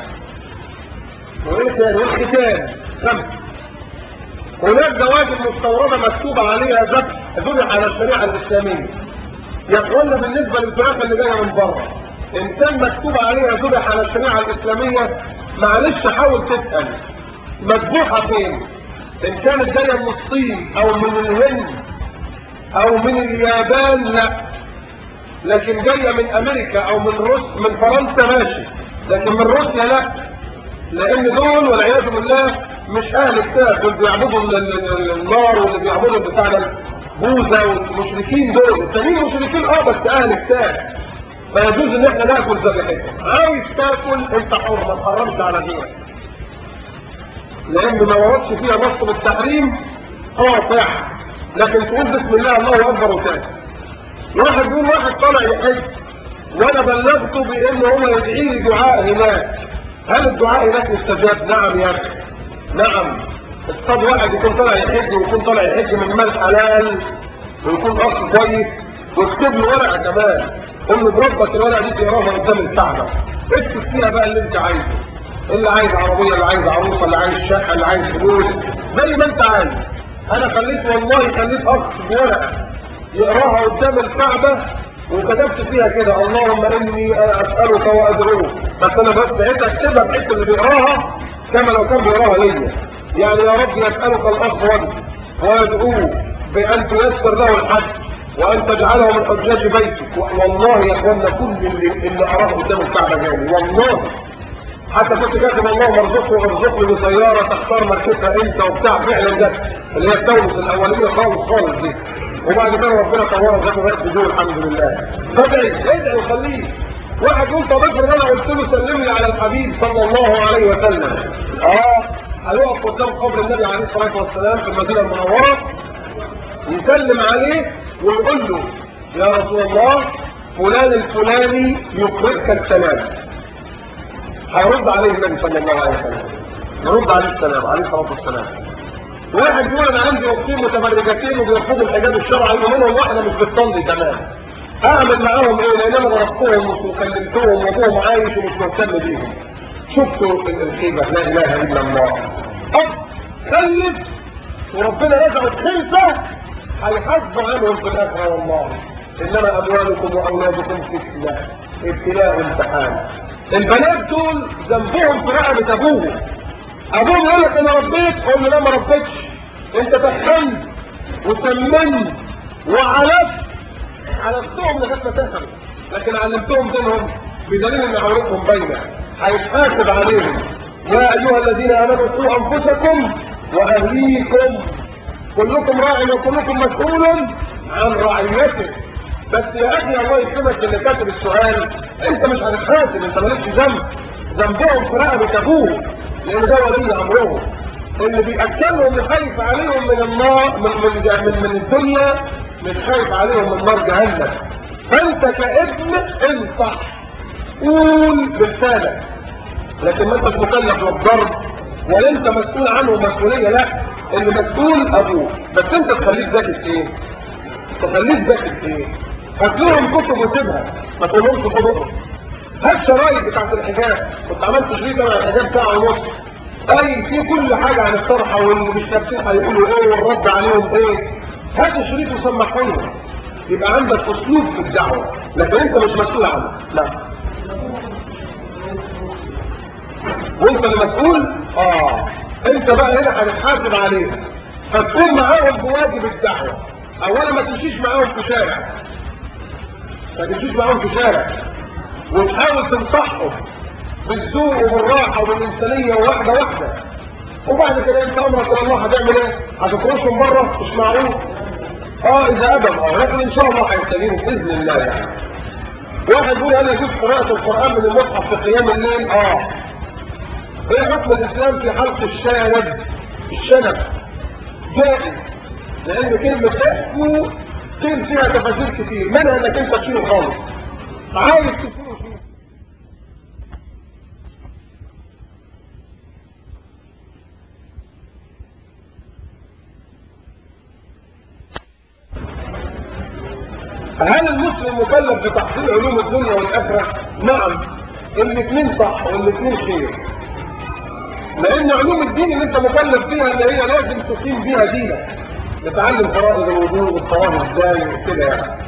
Speaker 1: وايه تاني والختان خمس هناك زواج مستورده مكتوب عليها ذبح ذبح على الشريعه الاسلاميه يا اخوانا بالنسبه للفراخ اللي جايه من بره ان كان مكتوب عليها ذبح على الشريعه الاسلاميه معلش حاول تسال مذبوحه فين ان كانت جايه من الصين او من الهند او من اليابان لا لكن جايه من امريكا او من روس من فرنسا ماشي لكن من روسيا لا لان دول والعياذ بالله مش اهل كتاب دول بيعبدوا النار واللي بيعبدوا بتاع بوذا والمشركين دول التانيين مشركين اه بس اهل كتاب فيجوز ان احنا ناكل ذبيحتهم عايز تاكل انت حر ما تحرمش على غيرك لان ما وردش فيها نص بالتحريم قاطع لكن تقول بسم الله الله اكبر وتاكل واحد يقول واحد طالع يحج وانا بلغته بان هو يدعي لي دعاء هناك هل الدعاء هناك مستجاب نعم يا اخي نعم اصطاد واحد يكون طالع يحج ويكون طالع يحج من مال حلال ويكون اخ كويس واكتب له ورقه كمان قول له بربك الورقه دي تقراها قدام الكعبه اكتب فيها بقى اللي انت عايزه اللي عايز عربيه اللي عايز عروسه اللي عايز شقه اللي عايز فلوس زي ما انت عايز انا خليت والله خليت اخ بورقه يقراها قدام الكعبه وكتبت فيها كده اللهم اني اسالك وادعوك بس انا بس بقيت اكتبها بحيث اللي بيقراها كما لو كان بيقراها ليا يعني يا رب يسالك الاخ وجه ويدعوه بان تيسر له الحج وان تجعله من حجاج بيتك والله يا اخوانا كل اللي, اللي اراه قدام الكعبه جاني والله حتى كنت كاتب اللهم ارزقه وارزقني بسياره تختار مركبها انت وبتاع فعلا ده اللي هي الدوله الاوليه خالص خالص دي وبعد كده ربنا طورها وجابه بقى بدون الحمد لله فادعي ادعي وخليه واحد يقول طب افرض انا قلت له سلم لي على الحبيب صلى الله عليه وسلم اه هيقف قدام قبر النبي عليه الصلاه والسلام في المدينه المنوره يسلم عليه ويقول له يا رسول الله فلان الفلاني يقرئك السلام هيرد عليه النبي صلى الله عليه وسلم يرد عليه السلام عليه الصلاه والسلام واحد يقول انا عندي اختين متبرجتين وبيرفضوا الحجاب الشرعي ومنهم واحده مش بتصلي كمان اعمل معاهم ايه لان انا ضربتهم وكلمتهم وابوهم عايش ومش مهتم بيهم شفتوا الخيبه لا اله الا الله اب خلف وربنا رزقه خلفه هيحاسبوا عنهم في الاخره والله انما اموالكم واولادكم فتنه ابتلاء وامتحان البنات دول ذنبهم في رقبه ابوهم ابوهم يقول لك انا ربيت قول له لا ما ربيتش انت تخنت وسمنت وعلفت علفتهم لغايه ما تفهموا لكن علمتهم دينهم بدليل ان عورتهم باينه هيتحاسب عليهم يا ايها الذين امنوا قوا انفسكم واهليكم كلكم راع وكلكم مسؤول عن رعيته بس يا اخي الله يكرمك اللي كاتب السؤال انت مش هتتحاسب انت مالكش ذنب ذنبهم في رقبه ابوه لان ده ولي امرهم اللي بيأكلهم خايف عليهم من النار من من من, من الدنيا مش خايف عليهم من نار جهنم فانت كابن انصح قول بلسانك لكن ما انتش مكلف بالضرب ولا انت مسؤول عنه مسؤوليه لا اللي مسؤول ابوه بس انت تخليك ذاكر ايه تخليك ذاكر ايه هات لهم كتب وسيبها ما تقولهمش خدوا هات شرايط بتاعت الحجاب كنت عملت شريط انا الحجاب ساعه ونص اي في كل حاجه عن الطرحه واللي مش لابسين هيقولوا ايه والرد عليهم ايه هات الشريط وسمعه لهم يبقى عندك اسلوب في الدعوه لكن انت مش مسؤول عنه لا وانت المسؤول اه انت بقى هنا هتتحاسب عليها فتكون معاهم بواجب الدعوه اولا ما تمشيش معاهم في شارع ما تمشيش معاهم في شارع وتحاول تنصحهم بالذوق وبالراحه وبالانسانيه واحده واحده وبعد كده انت امرك الى الله هتعمل ايه؟ هتخرجهم بره مش معقول اه اذا ابى اه لكن ان شاء الله هيستجيبوا باذن الله يعني واحد يقول انا يجوز قراءه القران من المصحف في قيام الليل اه ايه حكم الاسلام في حلق الشارب الشنب جائز لان كلمه تحكو قيل فيها تفاصيل كتير منها انك انت تشيله خالص عايز تشيله فيه هل المسلم مكلف بتحصيل علوم الدنيا والاخره نعم الاثنين صح والاثنين خير لان علوم الدين اللي انت مكلف فيها اللي هي لازم تقيم بيها دينك نتعلم فرائض الوضوء والطواف ازاي كده يعني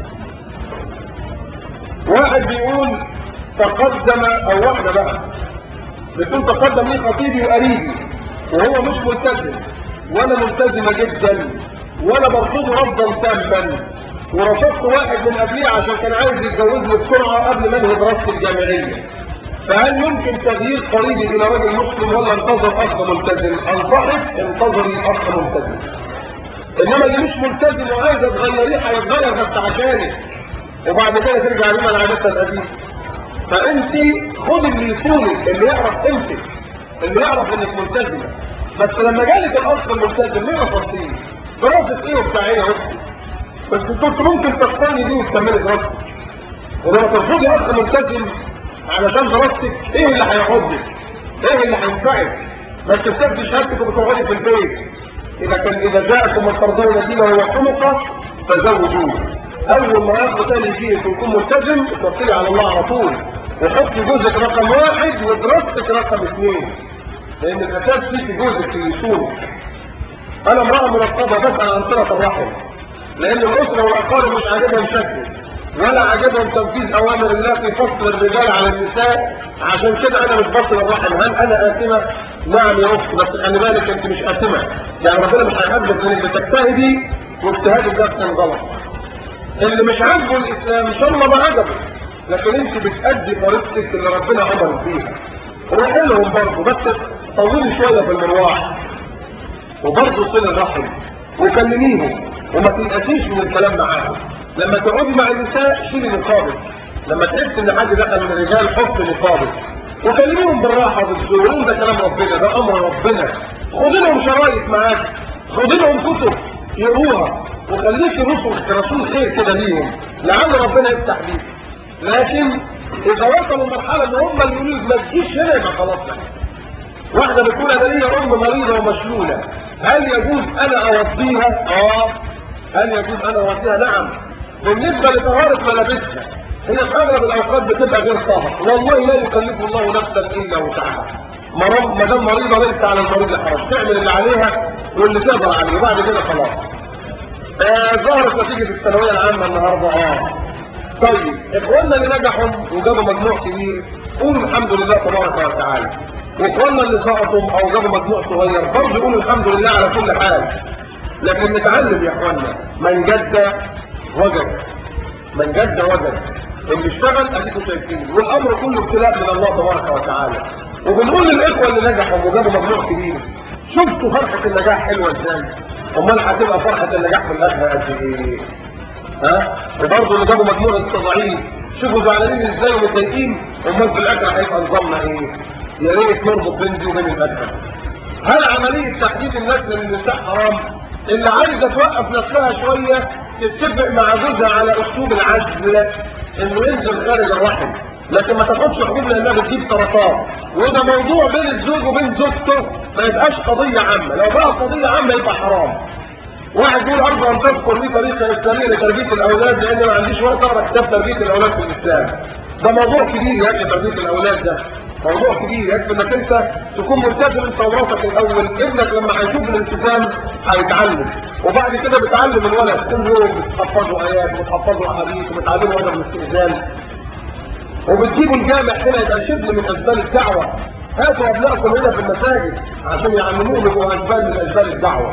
Speaker 1: واحد بيقول تقدم او واحده بقى بتقول تقدم لي خطيبي وقريبي وهو مش ملتزم وانا ملتزمه جدا وانا برفضه رفضا تاما ورفضت واحد من قبليه عشان كان عايز يتجوزني بسرعه قبل ما انهي دراستي الجامعيه فهل يمكن تغيير قريبي الى رجل مسلم ولا انتظر اخ ملتزم؟ انصحك انتظري اخ ملتزم. انما اللي مش ملتزم وعايزه تغيريه هيتغير بس عشانك وبعد كده ترجع لنا لعادتها القديمه. فانت خدي اللي يصونك اللي يعرف قيمتك اللي يعرف انك ملتزمه بس لما جالك الاخ الملتزم ليه رفضتيه؟ دراسه ايه وبتاع ايه يا اختي؟ بس كنت ممكن تختاري دي وتكملي دراستك ولما ترفضي اخ ملتزم علشان دراستك ايه اللي هيعوضك ايه اللي هينفعك ما تكتبش شهادتك وبتقعدي في البيت اذا كان اذا جاءكم من ترضون دينه وخلقه فزوجوه اول ما ياخد تاني يجيك ويكون ملتزم توكلي على الله على طول وحطي جوزك رقم واحد ودراستك رقم اثنين لان الاساس فيك جوزك في يسونك انا امراه منقبه بسال عن صله الرحم لان الاسره والاقارب مش عاجبهم شكله ولا عجبهم تنفيذ اوامر الله في فصل الرجال على النساء عشان كده انا مش بصل الرحم هل انا اثمه نعم يا اخت بس خلي بالك انت مش اثمه يعني ربنا مش هيحاسبك انك بتجتهدي واجتهادك ده كان غلط اللي مش عاجبه الاسلام ان شاء الله ما عجبه لكن انت بتأدي فريضتك اللي ربنا امر فيها روحي لهم برضه بس طولي شويه في المروح وبرضه صل الرحم وكلميهم وما تنقسيش من الكلام معاهم لما تقعدي مع النساء شيلي نقابك لما تحس ان حد دخل من الرجال حط نقابك وكلميهم بالراحه وبالذوق ده كلام ربنا ده امر ربنا خدي لهم شرايط معاك خدي لهم كتب يقروها وخليكي رسل رسول خير كده ليهم لعل ربنا يفتح بيك لكن اذا وصلوا لمرحله ان هم اللي يقولوا ما تجيش هنا يبقى خلاص بقى واحده بتقول انا ليا ام مريضه ومشلوله هل يجوز انا اوضيها؟ اه هل يجوز انا اوضيها؟ نعم بالنسبه لطهاره ملابسها هي في اغلب الاوقات بتبقى غير طاهره والله لا يكلف الله نفسا الا وسعها ما دام مريضه ليس على المريض حرج تعمل اللي عليها واللي تقدر عليه وبعد كده خلاص آه ظهرت نتيجه الثانويه العامه النهارده اه طيب اخواننا اللي نجحوا وجابوا مجموع كبير قولوا الحمد لله تبارك وتعالى واخواننا اللي سقطوا او جابوا مجموع صغير برضه قولوا الحمد لله على كل حال لكن نتعلم يا اخواننا من جد وجد من جد وجد اللي اشتغل اديكم شايفين والامر كله ابتلاء من الله تبارك وتعالى وبنقول للاخوه اللي نجحوا وجابوا مجموع كبير شفتوا فرحه النجاح حلوه ازاي امال هتبقى فرحه النجاح في الاخره قد ايه ها وبرضه اللي جابوا مجموع ضعيف شوفوا زعلانين ازاي ومتضايقين امال في الاخره هيبقى نظامنا ايه يا ريت نربط بين دي وبين الاخره هل عمليه تحديد النسل للنساء حرام اللي عايزه توقف نفسها شويه تتفق مع جوزها على اسلوب العزل انه ينزل خارج الرحم لكن ما تاخدش حبوب لانها بتجيب سرطان وده موضوع بين الزوج وبين زوجته ما يبقاش قضيه عامه لو بقى قضيه عامه يبقى حرام واحد يقول ارجو ان تذكر لي طريقه اسلاميه لتربيه الاولاد لان ما عنديش وقت اقرا كتاب تربيه الاولاد في الاسلام ده موضوع كبير يا اخي تربيه الاولاد ده موضوع كبير يكفي انك انت تكون ملتزم انت ومراتك الاول ابنك لما هيشوف الالتزام هيتعلم وبعد كده بتعلم الولد كل يوم بتحفظه ايات وبتحفظه احاديث وبتعلمه ادب الاستئذان وبتجيبوا الجامع هنا يبقى شبل من اسباب الدعوه هاتوا ابنائكم هنا في المساجد عشان يعلموهم يبقوا اسباب من اسباب الدعوه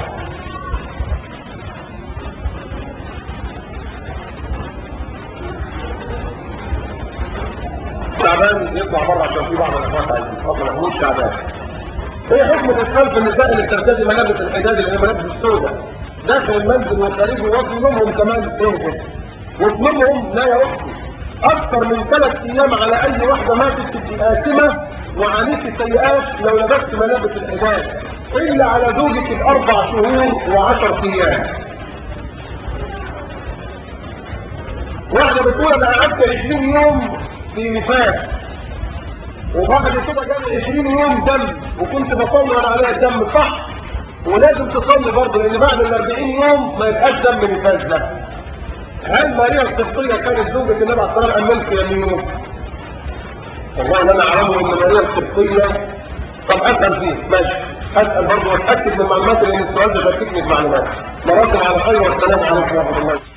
Speaker 1: شعبان يطلع بره عشان في بعض الاخوات عايزين اصلا محمود شعبان ايه حكم الاسلام في النساء اللي بترتدي ملابس الحداد اللي هي ملابس السوداء داخل المنزل وخارجه وطلبهم كمان تهجر وطلبهم لا يا اختي اكثر من ثلاث ايام على اي واحده ماتت تبقي قاسمه وعليك سيئات لو لبست ملابس الحداد الا على زوجك باربع شهور وعشر ايام واحده بتقول انا قعدت 20 يوم في نفاس وبعد كده جالي 20 يوم دم وكنت بصلي وانا عليها الدم صح ولازم تصلي برضه لان بعد ال 40 يوم ما يبقاش دم نفاس ده هل ماريا القبطية كانت زوجة النبي عليه الصلاة والسلام ملك يمينه؟ والله اللي انا اعلمه ان ماريا القبطية طب اسال فيه ماشي اسال برضه واتاكد من المعلومات لان السؤال ده شككني في معلومات مراتب على خير والسلام عليكم ورحمه الله